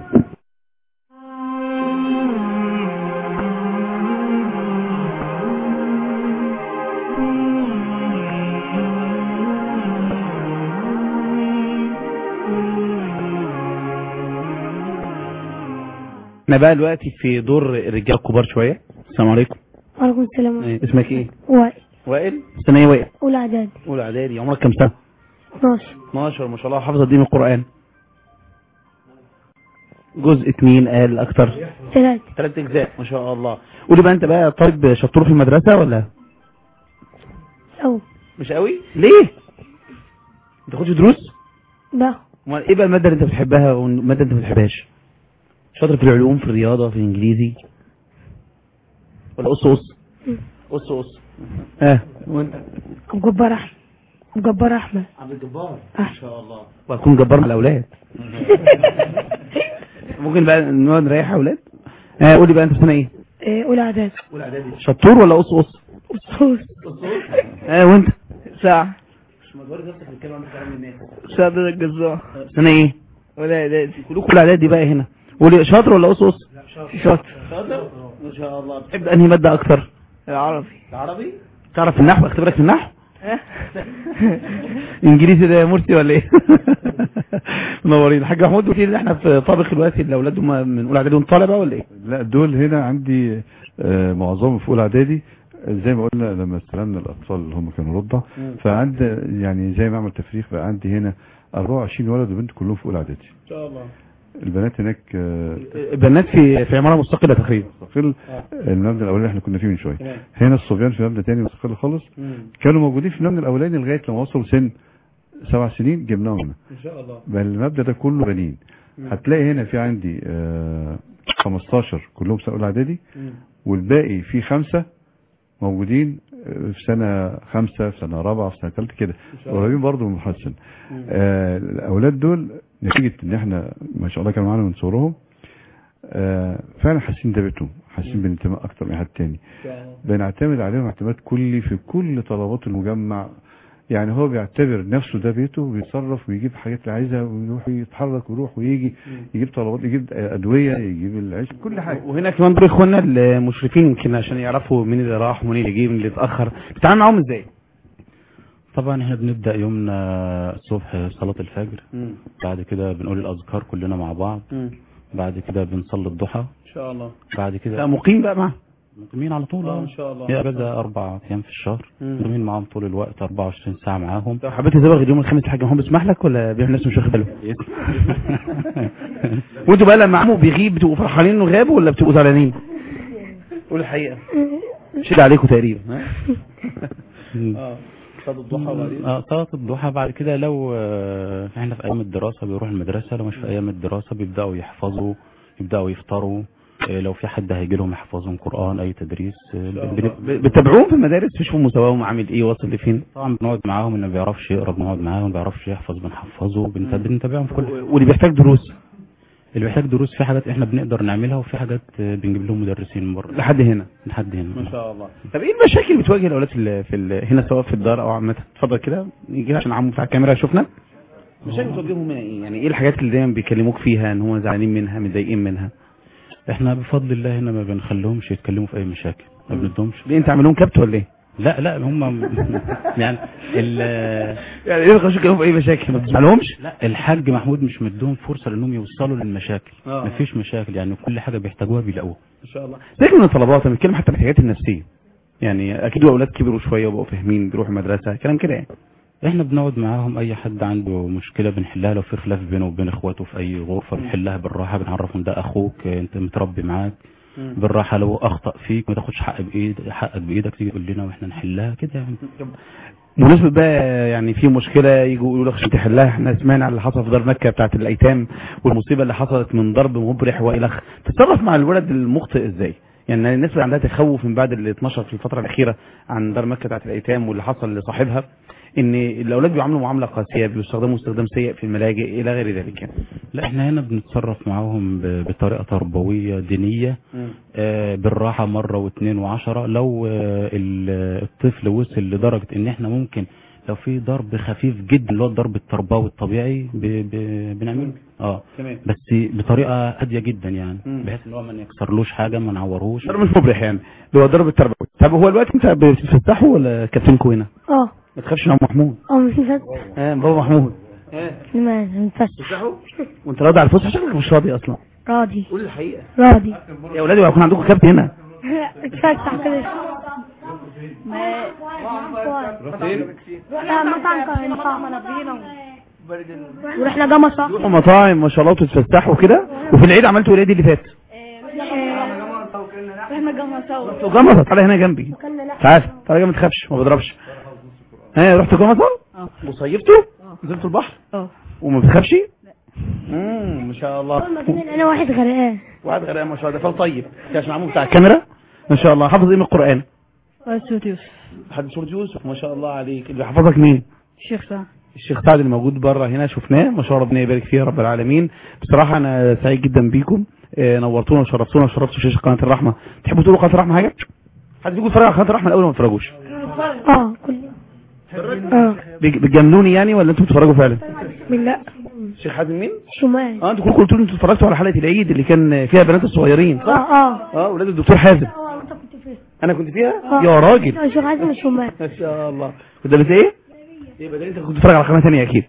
احنا بقى دلوقتي في دور الرجال الكبار شوية السلام عليكم وعليكم السلام إيه، اسمك ايه وائل وائل سنة ايه وائل أولى إعداد اولى اعدادي عمرك كام سنة 12 12 ما شاء الله حافظ قد ايه من القرآن جزء اتنين قال اكتر ثلاثة ثلاث اجزاء ما شاء الله قولي بقى انت بقى طالب شطور في المدرسة ولا أو مش قوي ليه ما تاخدش دروس باخد امال ايه بقى المادة اللي انت بتحبها والمادة اللي انت ما بتحبهاش شاطر في العلوم في الرياضة في الانجليزي ولا قص قص قص قص اه وانت أبو جبار أحمد أبو جبار أحمد عبد الجبار آه. ما شاء الله وهتكون جبار مع الاولاد ممكن بقى نقعد نريح اولاد اه قولي بقى انت في سنه ايه إيه، أولى إعداد اولى اعدادي شطور ولا قص قص أصول اه وانت ساعة مش مجبور نفسك تتكلم عن كلام الناس سعد الجزار سنه ايه ولا إعدادي كلكم اولى اعدادي بقى هنا قولي شاطر ولا قص قص شاطر شاطر ما شاء الله بتحب انهي ماده اكتر العربي العربي تعرف النحو اختبرك في النحو ها؟ انجليزي ده يا مرسي ولا ايه منورين الحاج محمود قلت لي ان احنا في طابق دلوقتي الاولاد هم من اولى اعدادي وانت طالبه ولا ايه لا دول هنا عندي آه، معظمهم في اولى اعدادي زي ما قلنا لما استلمنا الاطفال اللي هم كانوا رضع فعند يعني زي ما اعمل تفريق بقى عندي هنا 24 ولد وبنت كلهم في اولى اعدادي ان شاء الله البنات هناك آه، بنات في في عماره مستقله تقريبا مستقل المبنى الاولاني اللي احنا كنا فيه من شويه تمام. هنا الصبيان في مبنى تاني مستقل خالص كانوا موجودين في المبنى الاولاني لغايه لما وصلوا سن سبع سنين جبناهم هنا ان شاء الله بل المبنى ده كله بنين هتلاقي هنا في عندي آه 15 كلهم سنه اولى اعدادي والباقي في خمسه موجودين آه، في سنه خمسه في سنه رابعه في سنه ثالثه كده قريبين برضه من محسن آه الاولاد دول نتيجه ان احنا ما شاء الله كانوا معانا من صغرهم آه فعلا حاسين ده بيتهم حاسين بالانتماء اكتر من حد تاني بنعتمد عليهم اعتماد كلي في كل طلبات المجمع يعني هو بيعتبر نفسه ده بيته وبيتصرف ويجيب الحاجات اللي عايزها ويروح يتحرك ويروح ويجي يجيب طلبات يجيب ادويه يجيب العيش كل حاجه وهنا كمان دول اخواننا المشرفين يمكن عشان يعرفوا مين اللي راح ومين اللي جه ومين اللي اتاخر بتتعامل معاهم ازاي طبعا احنا بنبدأ يومنا الصبح صلاة الفجر بعد كده بنقول الأذكار كلنا مع بعض بعد كده بنصلي الضحى ان شاء الله بعد لا كده مقيم بقى معاه مقيمين على طول اه اه ان شاء الله هي اجازة أربع أيام في الشهر مم. مقيمين معاهم طول الوقت 24 ساعة معاهم لو حبيت تزوغ اليوم الخامس الحاج محمود بيسمح لك ولا بيعمل نفسه مش واخد باله وانتوا بقى لما عمو بيغيب بتبقوا فرحانين انه غاب ولا بتبقوا زعلانين قول الحقيقه شد عليكم تقريبا ها؟ اه صلاه الضحى وبعدين اه صلاة الضحى بعد كده لو آه، احنا في أيام الدراسة بيروح المدرسة لو مش في أيام الدراسة بيبدأوا يحفظوا يبدأوا يفطروا آه، لو في حد هيجي لهم يحفظهم قرآن أي تدريس آه، بن- ب- بتتابعوهم في المدارس تشوفوا مستواهم عامل ايه واصل لفين طبعا بنقعد معاهم اللي ما بيعرفش يقرا بنقعد معاهم ما بيعرفش يحفظ بنحفظه بنت- بنتابعهم في كل حاجة. واللي بيحتاج دروس اللي بيحتاج دروس في حاجات احنا بنقدر نعملها وفي حاجات آه، بنجيب لهم مدرسين من بره لحد هنا لحد هنا ما شاء الله طب ايه المشاكل اللي بتواجه الاولاد في, ال- في ال- هنا سواء في الدار او عامه اتفضل كده نيجي عشان عمو بتاع الكاميرا يشوفنا مشاكل بتواجههم هنا ايه يعني ايه الحاجات اللي دايما بيكلموك فيها ان هم زعلانين منها متضايقين منها احنا بفضل الله هنا ما بنخليهمش يتكلموا في اي مشاكل ما بندهمش ليه انت عامل لهم كبت ولا ايه لا لا هم يعني ال يعني ايه بيخشوا يتكلموا في اي مشاكل ما بتزعلهمش لا الحاج محمود مش مديهم فرصه لانهم يوصلوا للمشاكل آه. مفيش مشاكل يعني كل حاجه بيحتاجوها بيلاقوها ما شاء الله سيبك من الطلبات انا بتكلم حتى عن الحاجات النفسيه يعني اكيد اولاد كبروا شويه وبقوا فاهمين بيروحوا المدرسه كلام كده يعني احنا بنقعد معاهم اي حد عنده مشكله بنحلها لو في خلاف بينه وبين اخواته في اي غرفه بنحلها بالراحه بنعرفهم ده اخوك انت متربي معاك بالراحه لو اخطا فيك ما تاخدش حق بايد حقك بايدك تيجي تقول لنا واحنا نحلها كده يعني بمناسبة بقى يعني في مشكلة يجوا يقولوا لك عشان تحلها احنا سمعنا على اللي حصل في دار مكة بتاعت الأيتام والمصيبة اللي حصلت من ضرب مبرح وإلخ تتصرف مع الولد المخطئ ازاي؟ يعني الناس اللي عندها تخوف من بعد اللي اتنشر في الفترة الأخيرة عن دار مكة بتاعت الأيتام واللي حصل لصاحبها ان الأولاد بيعاملوا معاملة قاسية بيستخدموا استخدام سيء في الملاجئ إلى غير ذلك يعني. لا احنا هنا بنتصرف معاهم ب- بطريقه تربويه دينيه آه، بالراحه مره واثنين وعشرة لو آه، ال- الطفل وصل لدرجه ان احنا ممكن لو في ضرب خفيف جدا اللي هو الضرب التربوي الطبيعي ب... ب... بنعمله اه تمام بس بطريقه هاديه جدا يعني مم. بحيث ان هو ما نكسرلوش حاجه ما نعوروش ضرب مش مبرح يعني اللي هو ضرب التربوي طب هو الوقت انت بتفتحه ولا كابتنكو هنا؟ اه ما تخافش يا عم محمود اه مش بس اه بابا محمود ما ينفعش تفتحه وانت راضي على الفسحه شكلك مش راضي اصلا راضي قول الحقيقه راضي يا اولادي هيكون عندكم كابت هنا اتفتح كده لا مطعم كان ورحنا جمصة مطاعم ما شاء الله وتتفسحوا كده وفي العيد عملتوا ايه العيد اللي فات رحنا جمصة رحتوا جمصة تعالى هنا جنبي تعال تعالى ما تخافش ما بضربش ها رحتوا جمصة وصيفتوا نزلتوا البحر اه وما بتخافش امم ما شاء الله انا واحد غرقان واحد غير ما شاء الله ده فال طيب ده عشان عمو بتاع الكاميرا ما شاء الله حافظ ايه من القران سورة يوسف حد سورة يوسف ما شاء الله عليك اللي حفظك مين الشيخ سعد الشيخ سعد اللي موجود بره هنا شفناه ما شاء الله ربنا يبارك فيه يا رب العالمين بصراحه انا سعيد جدا بيكم آه، نورتونا وشرفتونا وشرفتوا شاشه قناه الرحمه تحبوا تقولوا قناه الرحمه حاجه حد فيكم يتفرج على قناه الرحمه الاول ولا ما تتفرجوش اه كل اه بيج- بتجاملوني يعني ولا انتوا بتتفرجوا فعلا بالله الشيخ حازم مين شمال اه انتوا كلكم قلتوا لي انتوا اتفرجتوا على حلقه العيد اللي كان فيها بنات الصغيرين اه صح اه اه اولاد الدكتور حازم اه انت كنت فين انا كنت فيها آه. يا راجل اه شوف عايز شمال ما شاء الله كنت لابس ايه يبقى ده انت كنت بتتفرج على قناه ثانيه اكيد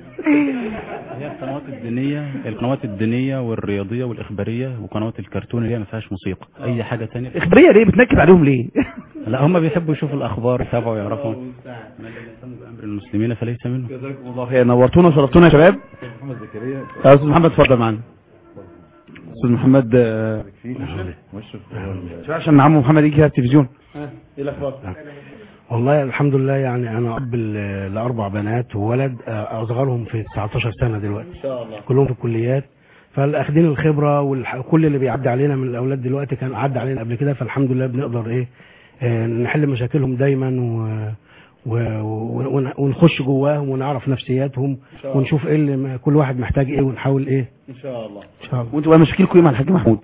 هي القنوات الدينيه القنوات الدينيه والرياضيه والاخباريه وقنوات الكرتون اللي هي ما فيهاش موسيقى اي حاجه تانية اخباريه ليه بتنكد عليهم ليه لا هم بيحبوا يشوفوا الاخبار يتابعوا يعرفوا من لا يهتم بامر المسلمين فليس منهم جزاكم الله خير نورتونا وشرفتونا يا شباب محمد زكريا يا استاذ محمد اتفضل معانا استاذ محمد آه، مشرف شوية عشان عمو محمد يجي على التلفزيون ايه الاخبار والله الحمد لله يعني انا اب ل- لاربع بنات وولد آه، اصغرهم في 19 سنه دلوقتي ان شاء الله كلهم في الكليات فالاخدين الخبره وكل اللي بيعدي علينا من الاولاد دلوقتي كان عدى علينا قبل كده فالحمد لله بنقدر ايه آه، نحل مشاكلهم دايما و و- و- ون- ونخش جواهم ونعرف نفسياتهم ونشوف ايه اللي م- كل واحد محتاج ايه ونحاول ايه ان شاء الله ان شاء الله وانتوا بقى مشاكلكم ايه مع الحاج محمود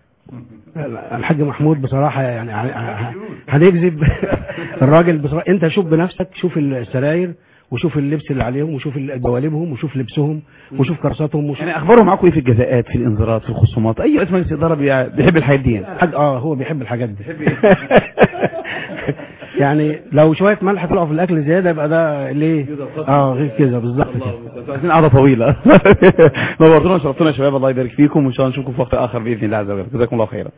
الحاج محمود بصراحة يعني ه- ه- هنكذب الراجل بصراحة انت شوف بنفسك شوف السراير وشوف اللبس اللي عليهم وشوف جوالبهم وشوف لبسهم وشوف كراساتهم وشوف يعني اخبارهم معاكم ايه في الجزاءات في الانذارات في الخصومات اي رئيس مجلس اداره بي- بيحب الحاجات دي يعني حاج اه هو بيحب الحاجات دي يعني لو شوية ملح طلعوا في الاكل زيادة يبقى ده ليه اه غير كده بالظبط كده عايزين قعده طويله نورتونا وشرفتونا يا شباب الله يبارك فيكم وان شاء الله نشوفكم في وقت اخر باذن الله عز وجل جزاكم الله خيرا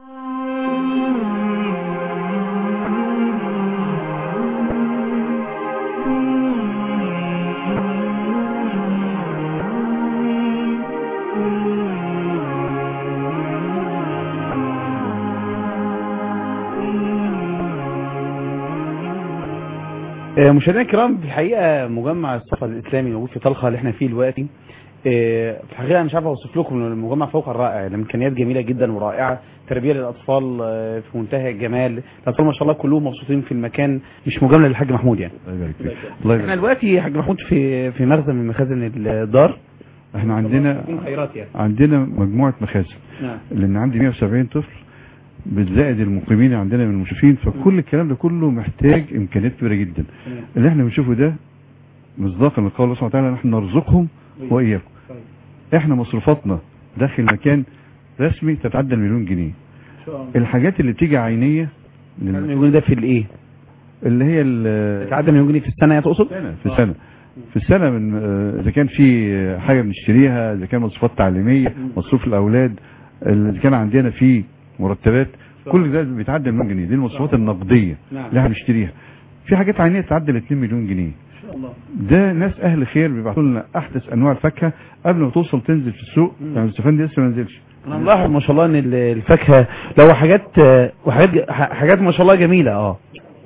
آه، مشاهدينا الكرام في الحقيقه مجمع الصفا الاسلامي موجود في طلخه اللي احنا فيه دلوقتي آه، في الحقيقه مش عارف اوصف لكم إن المجمع فوق الرائع الامكانيات جميله جدا ورائعه تربيه للاطفال آه، في منتهى الجمال الاطفال ما شاء الله كلهم مبسوطين في المكان مش مجامله للحاج محمود يعني الله يبارك فيك الله احنا يبارك دلوقتي يا حاج محمود في في مخزن من مخازن الدار احنا عندنا خيرات يعني عندنا مجموعة مخازن نعم لان عندي 170 طفل بالزائد المقيمين عندنا من المشرفين فكل الكلام ده كله محتاج امكانيات كبيره جدا اللي احنا بنشوفه ده مصداقا لقول الله سبحانه وتعالى نحن نرزقهم واياكم احنا مصروفاتنا داخل مكان رسمي تتعدى المليون جنيه الحاجات اللي بتيجي عينيه لل- يقول ده في الايه اللي هي ال- تعدى مليون جنيه في السنه يا تقصد سنة في السنة في السنة من آه، إذا كان في حاجة بنشتريها إذا كان مصروفات تعليمية مصروف الأولاد إذا كان عندنا في مرتبات كل ده بيتعدى المليون جنيه دي المصروفات النقدية نعم. اللي احنا بنشتريها في حاجات عينية تعدى ال 2 مليون جنيه ده ناس اهل خير بيبعتوا لنا احدث انواع الفاكهه قبل ما توصل تنزل في السوق يعني الاستفندي لسه ما نزلش انا ملاحظ ما شاء الله ان ال- الفاكهه لو حاجات آه، وحاجات ح- حاجات ما شاء الله جميله اه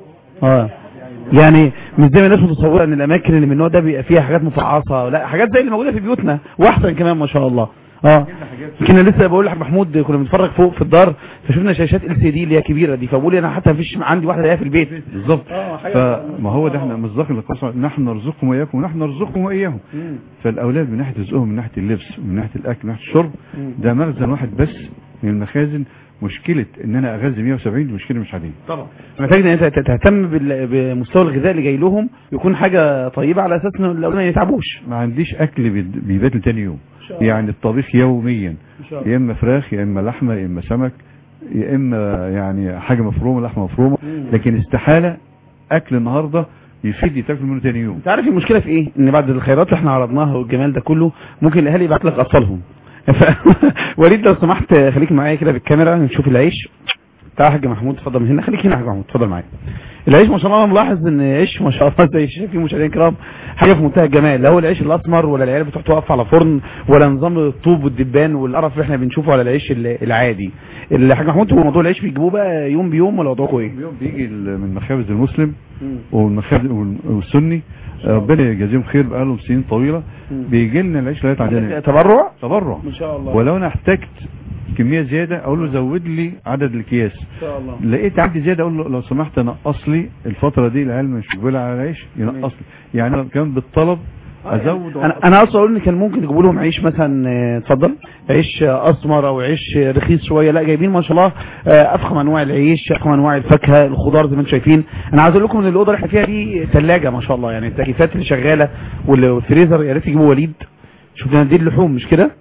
اه يعني مش زي ما الناس متصوره ان الاماكن اللي من النوع ده بيبقى فيها حاجات مفعصه لا حاجات زي اللي موجوده في بيوتنا واحسن كمان ما شاء الله اه يمكن انا لسه بقول لحاج محمود كنا بنتفرج فوق في الدار فشفنا شاشات ال سي دي اللي هي كبيره دي فبقول انا حتى مفيش عندي واحده ليها في البيت بالظبط اه حاجة فما هو ده احنا مصداق القصه نحن نرزقكم واياكم ونحن نرزقكم واياهم مم. فالاولاد من ناحيه رزقهم من ناحيه اللبس من ناحيه الاكل من ناحيه الشرب مم. ده مخزن واحد بس من المخازن مشكله ان انا اغذي 170 دي مشكله مش عاديه طبعا محتاج ان انت تهتم بال- بمستوى الغذاء اللي جاي لهم يكون حاجه طيبه على اساس ان الاولاد ما يتعبوش ما عنديش اكل بيد- بيبات لتاني يوم يعني الطبيخ يوميا يا اما فراخ يا اما لحمه يا اما سمك يا اما يعني حاجه مفرومه لحمه مفرومه لكن استحاله اكل النهارده يفيد يتاكل منه تاني يوم انت عارف المشكله في ايه ان بعد الخيرات اللي احنا عرضناها والجمال ده كله ممكن الاهالي يبعت لك اطفالهم ف... وليد لو سمحت خليك معايا كده بالكاميرا نشوف العيش تعال يا حاج محمود اتفضل من هنا خليك هنا يا حاج محمود اتفضل معايا العيش ما شاء الله انا ملاحظ ان عيش ما شاء الله زي شايفين مشاهدينا الكرام حاجه في منتهى الجمال لا هو العيش الاسمر ولا العيال بتروح توقف على فرن ولا نظام الطوب والدبان والقرف اللي احنا بنشوفه على العيش ال- العادي الحاج محمود هو موضوع العيش بيجيبوه بقى يوم بيوم ولا وضعكم ايه؟ اليوم بيجي ال- من مخابز المسلم والمخابز وال- والسني ربنا يجازيهم خير بقالهم سنين طويله بيجي لنا العيش لغايه عندنا تبرع؟ تبرع ما شاء الله ولو انا احتجت كميه زياده اقول له زود لي عدد الاكياس ان شاء الله لقيت عندي زياده اقول له لو سمحت نقص لي الفتره دي العيال مش مقبله على العيش ينقص لي يعني انا كمان بالطلب ازود انا انا اصلا اقول ان كان ممكن تجيبوا لهم عيش مثلا آه، اتفضل عيش آه، اسمر او عيش آه، رخيص شويه لا جايبين ما شاء الله آه، افخم انواع العيش افخم انواع الفاكهه الخضار زي ما انتم شايفين انا عايز اقول لكم ان الاوضه اللي احنا فيها دي ثلاجه ما شاء الله يعني التكييفات اللي شغاله وال- والفريزر يا ريت يجيبوا وليد شوف لنا دي اللحوم مش كده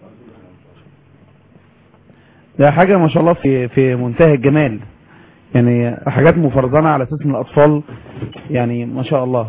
ده حاجه ما شاء الله في في منتهى الجمال يعني حاجات مفرزنه على اساس ان الاطفال يعني ما شاء الله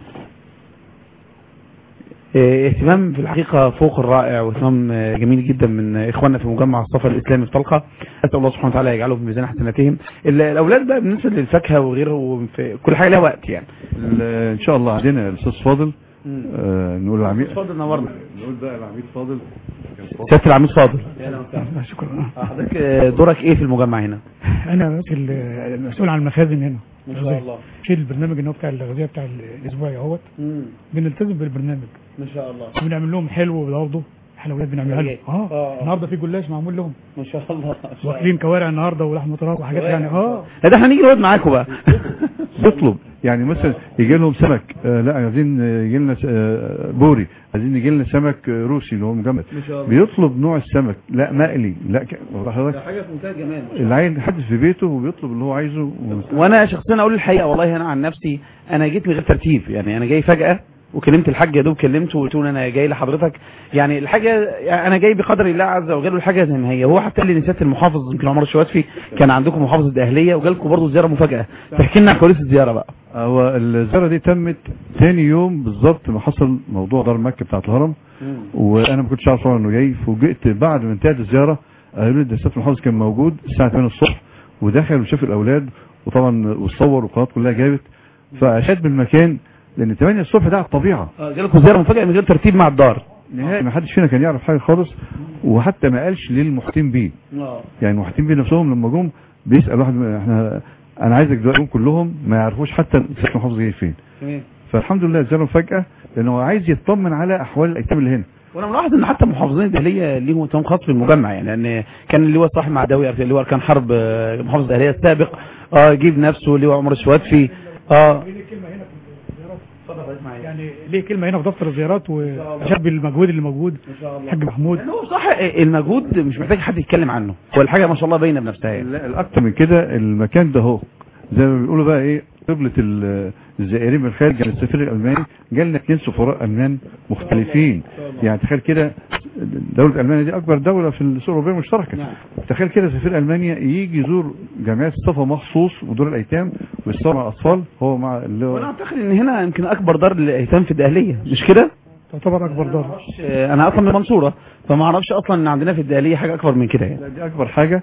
إيه، اهتمام في الحقيقة فوق الرائع واهتمام آه، جميل جدا من اخواننا في مجمع الصفا الاسلامي في طلقة اسال الله سبحانه وتعالى يجعله في ميزان حسناتهم ال- الاولاد بقى بالنسبة للفاكهة وغيره في كل حاجة لها وقت يعني ال- ان شاء الله عندنا الاستاذ فاضل آه نقول العميد اتفضل نورنا نقول بقى العميد فاضل سيادة العميد فاضل شكرا حضرتك آه، دورك ايه في المجمع هنا انا ماسك ال- المسؤول عن المخازن هنا ما شاء الله شيل البرنامج اللي هو بتاع الغذاء بتاع الاسبوعي اهوت بنلتزم بالبرنامج ما شاء الله وبنعمل لهم حلو برضه احنا اولاد بنعملها لهم آه. اه النهارده في جلاش معمول لهم ما شاء الله واكلين كوارع النهارده ولحمه راس وحاجات يعني اه لا ده احنا نيجي نقعد معاكم بقى يطلب يعني مثلا يجي لهم سمك آه لا عايزين آه، يجي لنا س- آه بوري عايزين يجي لنا سمك آه، روسي اللي هو مجمد ما شاء الله بيطلب نوع السمك لا مقلي لا ك... واضح حضرتك حاجة في منتهى الجمال العيل حدث في بيته وبيطلب اللي هو عايزه و... وانا شخصيا اقول الحقيقه والله انا عن نفسي انا جيت من غير ترتيب يعني انا جاي فجاه وكلمت الحاج يا دوب كلمته وقلت له انا جاي لحضرتك يعني الحاجه يعني انا جاي بقدر الله عز وجل والحاجه زي ما هي هو حتى قال لي نسيت المحافظ يمكن عمر الشواتفي كان عندكم محافظه اهليه وجالكم برضه زياره مفاجاه تحكي لنا عن كواليس الزياره بقى هو الزيارة دي تمت تاني يوم بالظبط ما حصل موضوع دار مكة بتاعت الهرم وانا ما كنتش عارف طبعا انه جاي فوجئت بعد ما انتهت الزيارة قالوا لي ده السيد المحافظ كان موجود الساعة 8 الصبح ودخل وشاف الاولاد وطبعا وصور والقنوات كلها جابت فاشاد بالمكان لان 8 الصبح ده على الطبيعة آه، جالكم زياره مفاجاه من غير ترتيب مع الدار نهائي ما حدش فينا كان يعرف حاجة خالص وحتى ما قالش للمحيطين بيه يعني المحيطين بيه نفسهم لما جم بيسأل واحد من- احنا انا عايزك دلوقتي كلهم ما يعرفوش حتى السيد المحافظ جاي فين تمام فالحمد لله زاروا فجأة لأنه هو عايز يطمن على أحوال الأيتام اللي هنا وانا ملاحظ ان حتى محافظين الاهليه ليهم اهتمام خاص في المجمع يعني لان كان اللواء صاحب معداوي اللواء كان حرب آه، محافظ الاهليه السابق اه جيب نفسه اللواء عمر الشواتفي اه يعني ليه كلمه هنا في دفتر الزيارات وشاب المجهود اللي موجود الحاج محمود لأن هو صح المجهود مش محتاج حد يتكلم عنه هو الحاجه ما شاء الله باينه بنفسها يعني. لا الأكتر من كده المكان ده هو زي ما بيقولوا بقى إيه قبلة ال- الزائرين من الخارج يعني السفير الألماني جالنا اثنين سفراء ألمان مختلفين يعني تخيل كده دولة ألمانيا دي أكبر دولة في السوق الأوروبية المشتركة نعم. تخيل كده سفير ألمانيا يجي يزور جمعيات الصفا مخصوص ودور الأيتام ويتصور مع الأطفال هو مع اللي وانا هو اعتقد ان هنا يمكن اكبر دار للايتام في الاهليه مش كده تعتبر اكبر دار آه، انا اصلا من المنصوره فما اعرفش اصلا ان عندنا في الدقهليه حاجه اكبر من كده يعني لا دي اكبر حاجة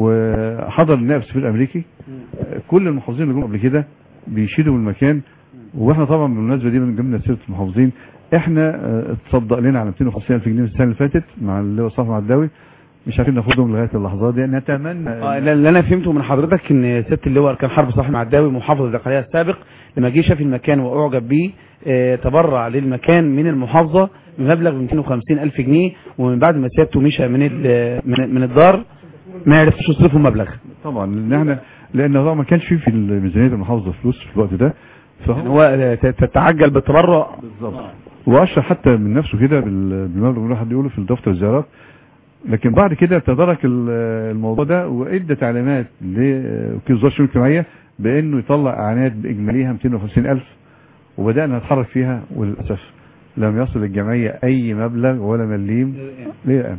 وحضر النائب السفير الامريكي كل المحافظين اللي جم قبل كده بيشيدوا بالمكان واحنا طبعا بالمناسبه دي من ضمن سيره المحافظين احنا آه، اتصدق لنا على 250 الف جنيه السنه اللي فاتت مع اللي هو صاحب العداوي مش عارفين ناخدهم لغايه اللحظات دي نتمنى آه، اللي انا فهمته من حضرتك ان ست اللواء كان حرب صاحب معداوي محافظ الدقهليه السابق لما جه شاف المكان واعجب بيه آه، تبرع للمكان من المحافظه بمبلغ 250 الف جنيه ومن بعد ما سيادته مشى من ال- من من الدار ما عرفش يصرفوا المبلغ طبعا لان احنا لان طبعا ما كانش فيه في ميزانيه المحافظه فلوس في الوقت ده يعني فهو هو آه، ت- تتعجل بالتبرع بالظبط واشرح حتى من نفسه كده بال- بالمبلغ اللي الواحد بيقوله في دفتر الزيارات لكن بعد كده تدارك ال- الموضوع ده وادى تعليمات لوكيل وزاره الشؤون الاجتماعيه بانه يطلع اعانات باجماليها 250 الف وبدانا نتحرك فيها وللاسف لم يصل الجمعيه اي مبلغ ولا مليم ليه الان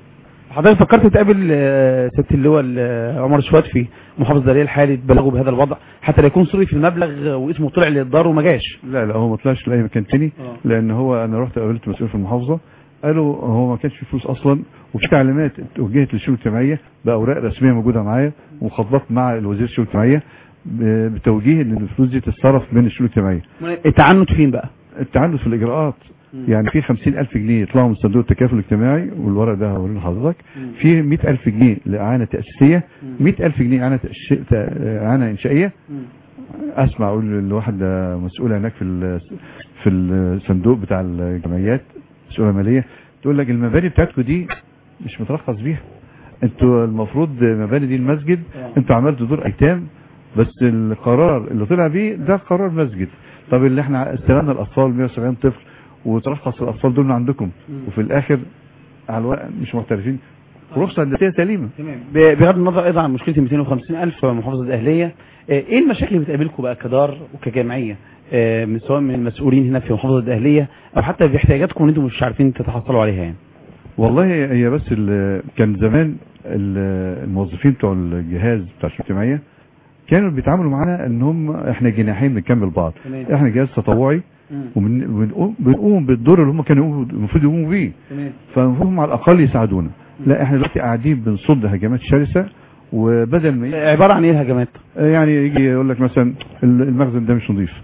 حضرتك فكرت تقابل آه، ست اللواء ال- عمر شوات في محافظ دارية الحالي تبلغوا بهذا الوضع حتى لا يكون صرف المبلغ واسمه طلع للدار وما جاش لا لا هو ما طلعش لاي مكان تاني لان هو انا رحت قابلت مسؤول في المحافظه قالوا هو ما كانش في فلوس اصلا وفي تعليمات وجهت للشؤون الاجتماعيه باوراق رسميه موجوده معايا وخطبات مع الوزير الشؤون الاجتماعيه ب- بتوجيه ان الفلوس دي تتصرف من الشؤون الاجتماعيه التعنت فين بقى التعنت في الاجراءات يعني في 50000 جنيه يطلعوا من صندوق التكافل الاجتماعي والورق ده هوريه لحضرتك في 100000 جنيه لاعانه تاسيسيه 100000 جنيه اعانه تأش- تا- اعانه انشائيه اسمع اقول لواحد مسؤوله هناك في ال- في الصندوق بتاع الجمعيات مسؤوله ماليه تقول لك المباني بتاعتكم دي مش مترخص بيها انتوا المفروض مباني دي المسجد انتوا عملتوا دور ايتام بس القرار اللي طلع بيه ده قرار مسجد طب اللي احنا استلمنا الاطفال 170 طفل وترخص الاطفال دول من عندكم وفي الاخر على الورق مش معترفين رخصه هندسيه سليمه ب- بغض النظر ايضا عن مشكله 250 الف محافظه الاهليه آه، ايه المشاكل اللي بتقابلكم بقى كدار وكجمعيه آه، من سواء من المسؤولين هنا في محافظه الاهليه او حتى في احتياجاتكم اللي انتم مش عارفين تتحصلوا عليها يعني والله هي بس ال- كان زمان ال- الموظفين بتوع الجهاز بتاع الشؤون الاجتماعيه كانوا بيتعاملوا معانا ان هم احنا جناحين بنكمل بعض تمام. احنا جهاز تطوعي وبنقوم بنقوم بالدور اللي هم كانوا يقوموا- المفروض يقوموا بيه تمام فهم على الاقل يساعدونا لا احنا دلوقتي قاعدين بنصد هجمات شرسه وبدل ما يجي- عباره عن ايه الهجمات يعني يجي يقول لك مثلا المخزن ده مش نظيف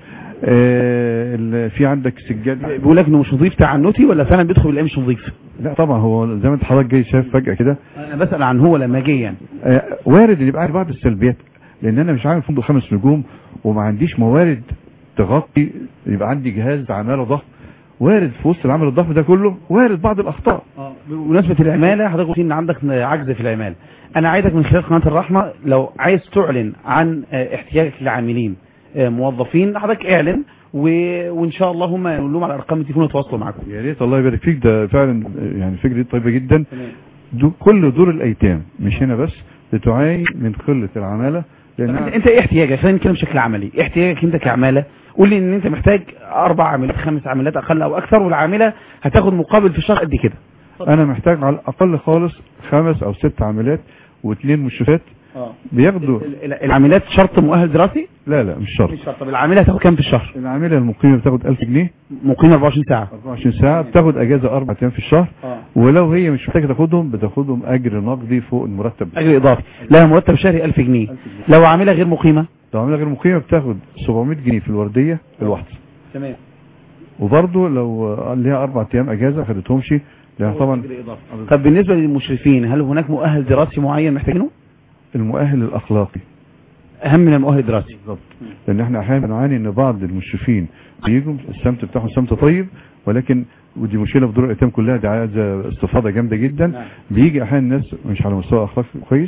آه، ال- في عندك سجاد بيقول لك انه مش نظيف تعنتي ولا فعلا بيدخل يلاقيه مش نظيف لا طبعا هو زي ما انت حضرتك جاي شايف فجاه كده انا بسال عن هو لما جه يعني آه، وارد ان يبقى عندي بعض السلبيات لان انا مش عامل فندق خمس نجوم وما عنديش موارد تغطي يبقى عندي جهاز عماله ضخم وارد في وسط العمل الضخم ده كله وارد بعض الاخطاء بمناسبه العماله حضرتك قلت ان عندك عجز في العماله انا عايزك من خلال قناه الرحمه لو عايز تعلن عن آه، احتياجك لعاملين آه، موظفين حضرتك اعلن و... وان شاء الله هم نقول لهم على ارقام التليفون يتواصلوا معاكم يا ريت الله يبارك فيك ده فعلا آه، يعني فكره طيبه جدا دو كل دور الايتام مش هنا بس بتعاني من قله العماله طب لان انت انت ايه احتياجك خلينا نتكلم بشكل عملي ايه احتياجك انت كعماله قول لي ان انت محتاج اربع عاملات خمس عاملات اقل او اكثر والعامله هتاخد مقابل في الشهر قد كده انا محتاج على الاقل خالص خمس او ست عاملات واثنين مشرفات بياخدوا ال- ال- العاملات شرط مؤهل دراسي لا لا مش شرط مش شرط طب العامله هتاخد كام في الشهر العامله المقيمه بتاخد 1000 جنيه مقيم 24 ساعه 24 ساعه بتاخد اجازه اربع ايام في الشهر اه ولو هي مش محتاجه تاخدهم بتاخدهم اجر نقدي فوق المرتب اجر اضافي لها مرتب شهري 1000 جنيه لو عامله غير مقيمه لو عامله غير مقيمه بتاخد 700 جنيه في الورديه الواحده تمام وبرضه لو ليها اربع ايام اجازه ما خدتهمش لان طبعا طب بالنسبه للمشرفين هل هناك مؤهل دراسي معين محتاجينه المؤهل الاخلاقي اهم من المؤهل الدراسي بالظبط لان احنا احيانا بنعاني ان بعض المشرفين بيجوا السمت بتاعهم سمت طيب ولكن ودي مشكله في دور الايتام كلها دي عايزه استفاضه جامده جدا نعم. بيجي احيانا الناس مش على مستوى اخلاقي كويس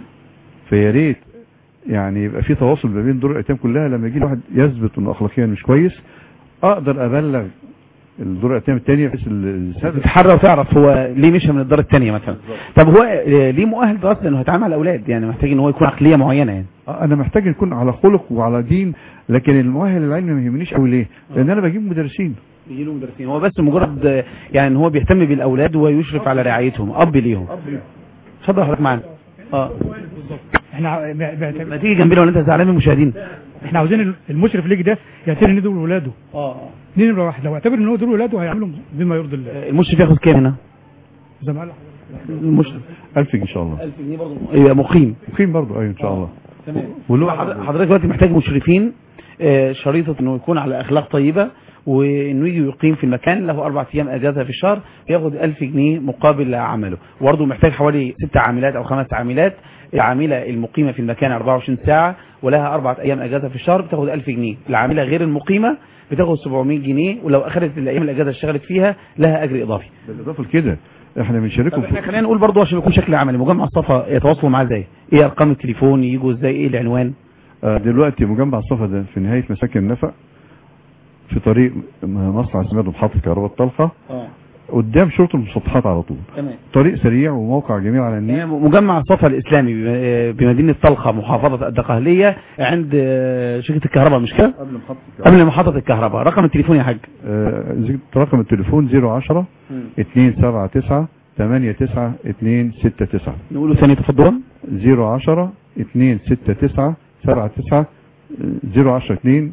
فيا ريت يعني يبقى في تواصل ما بين دور الايتام كلها لما يجي واحد يثبت انه اخلاقيا مش كويس اقدر ابلغ الدور الايتام الثانيه بحيث السبب تتحرى وتعرف هو ليه مشى من الدار الثانيه مثلا طب هو آه، ليه مؤهل دراسي لانه هيتعامل مع الاولاد يعني محتاج ان هو يكون عقليه معينه يعني انا محتاج يكون على خلق وعلى دين لكن المؤهل العلمي ما يهمنيش قوي ليه لان انا بجيب مدرسين بيجي له مدرسين هو بس مجرد آه، يعني ان هو بيهتم بالاولاد ويشرف على رعايتهم اب ليهم اتفضل حضرتك معانا اه احنا ع- ب- بعت- ما تيجي جنبنا ولا انت زعلان من المشاهدين احنا عاوزين المشرف ليك ده يعتبر ان دول ولاده اه دي نمره واحد لو اعتبر ان هو دول ولاده هيعملهم بما يرضي الله المشرف ياخد كام هنا زي ما قال المشرف 1000 جنيه ان شاء الله 1000 جنيه برضه يبقى مقيم مقيم برضه ايوه ان شاء الله تمام ولو حضرتك دلوقتي محتاج مشرفين آه، شريطة انه يكون على اخلاق طيبة وانه يجي يقيم في المكان له اربع ايام اجازة في الشهر ياخد 1000 جنيه مقابل عمله وبرضه محتاج حوالي ست عاملات او خمس عاملات العاملة المقيمة في المكان 24 ساعة ولها اربع ايام اجازة في الشهر بتاخد 1000 جنيه العاملة غير المقيمة بتاخد 700 جنيه ولو اخذت الايام الاجازة اشتغلت فيها لها اجر اضافي بالاضافه لكده احنا بنشاركهم طب احنا خلينا نقول برضه عشان يكون شكل عملي مجمع الصفا يتواصلوا معاه ازاي ايه ارقام التليفون يجوا ازاي ايه العنوان آه، دلوقتي مجمع الصفا ده في نهايه مساكن النفق في طريق مصنع سماد ومحطه كهرباء الطلقه اه قدام شرطه المسطحات على طول تمام طريق سريع وموقع جميل على النيل مجمع الصفا الاسلامي ب- بمدينه طلخه محافظه الدقهليه عند آه، شركه الكهرباء مش كده قبل محطه قبل محطه الكهرباء رقم التليفون يا حاج آه، زي- رقم التليفون 010 279 89 269 نقوله ثاني تفضلا 010 269 79 010 2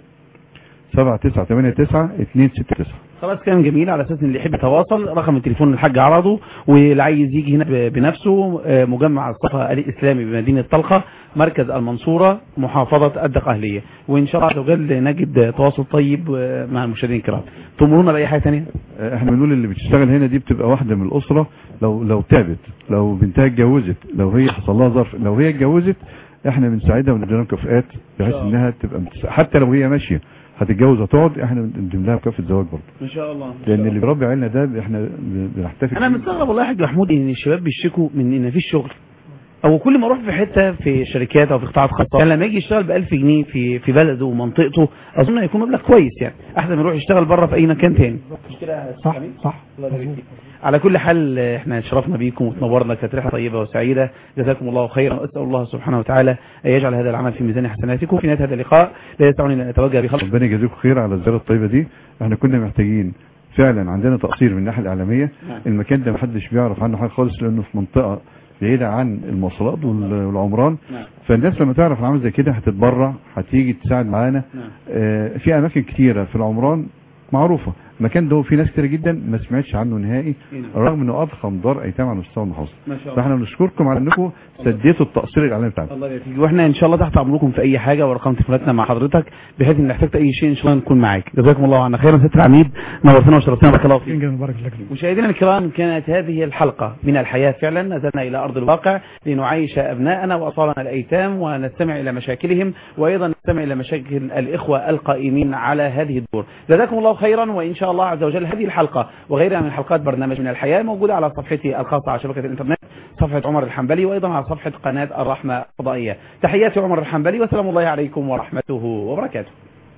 7989 269 خلاص كلام جميل على اساس ان اللي يحب يتواصل رقم التليفون الحاج عرضه واللي عايز يجي هنا ب- بنفسه آه، مجمع الصفا الاسلامي بمدينه طلخه مركز المنصوره محافظه الدقهليه وان شاء الله عز وجل نجد تواصل طيب آه، مع المشاهدين الكرام تمرونا باي حاجه ثانيه آه، احنا بنقول اللي بتشتغل هنا دي بتبقى واحده من الاسره لو لو تعبت لو بنتها اتجوزت لو هي حصل لها ظرف لو هي اتجوزت احنا بنساعدها وندي لها مكافئات بحيث انها تبقى متس- حتى لو هي ماشيه هتتجوز وتقعد احنا بنقدم لها مكافاه زواج برضه ان شاء الله لان اللي بيربي عيالنا ده احنا ب- بنحتفل انا بيه. مستغرب والله يا حاج محمود ان الشباب بيشتكوا من ان مفيش شغل او كل ما اروح في حته في شركات او في قطاعات خاصه كان لما يجي يشتغل ب 1000 جنيه في في بلده ومنطقته اظن هيكون مبلغ كويس يعني احسن ما يروح يشتغل بره في اي مكان تاني صح صح على كل حال احنا شرفنا بيكم وتنورنا كانت رحله طيبه وسعيده جزاكم الله خيرا واسال الله سبحانه وتعالى ان يجعل هذا العمل في ميزان حسناتكم في نهايه هذا اللقاء لا يسعني ان اتوجه بخلق ربنا يجازيكم خير على الزياره الطيبه دي احنا كنا محتاجين فعلا عندنا تقصير من الناحيه الاعلاميه نعم. المكان ده محدش بيعرف عنه حاجه خالص لانه في منطقه بعيده عن المواصلات وال- والعمران نعم. فالناس لما تعرف العمل زي كده هتتبرع هتيجي تساعد معانا نعم. آه، في اماكن كتيره في العمران معروفه المكان ده في ناس كتير جدا ما سمعتش عنه نهائي نعم. رغم انه اضخم دار ايتام على مستوى المحافظه ما شاء الله فاحنا بنشكركم على انكم سديتوا التقصير الاعلامي بتاعنا الله يبارك فيك واحنا ان شاء الله تحت امركم في اي حاجه وارقام تليفوناتنا مع حضرتك بحيث ان احتجت اي شيء ان شاء الله نكون معاك جزاكم الله عنا خيرا ست العميد نورتنا وشرفتنا بارك الله فيك جدا بارك الله فيك مشاهدينا الكرام كانت هذه الحلقة من الحياة فعلا نزلنا إلى أرض الواقع لنعيش أبناءنا وأطفالنا الأيتام ونستمع إلى مشاكلهم وأيضا نستمع إلى مشاكل الإخوة القائمين على هذه الدور جزاكم الله خيرا وإن شاء الله عز وجل هذه الحلقة وغيرها من حلقات برنامج من الحياة موجودة على صفحتي الخاصة على شبكة الإنترنت صفحة عمر الحنبلي وأيضا على صفحة قناة الرحمة الفضائية تحياتي عمر الحنبلي وسلام الله عليكم ورحمته وبركاته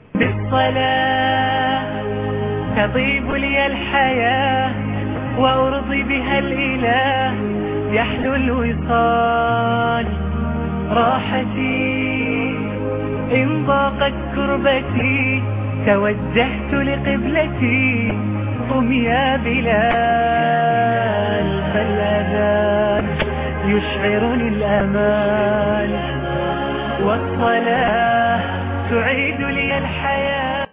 بالصلاة تطيب لي الحياة وأرضي بها الإله يحلو الوصال راحتي إن ضاقت كربتي توجهت لقبلتي قم يا بلال فالأذان يشعرني الأمان والصلاة تعيد لي الحياة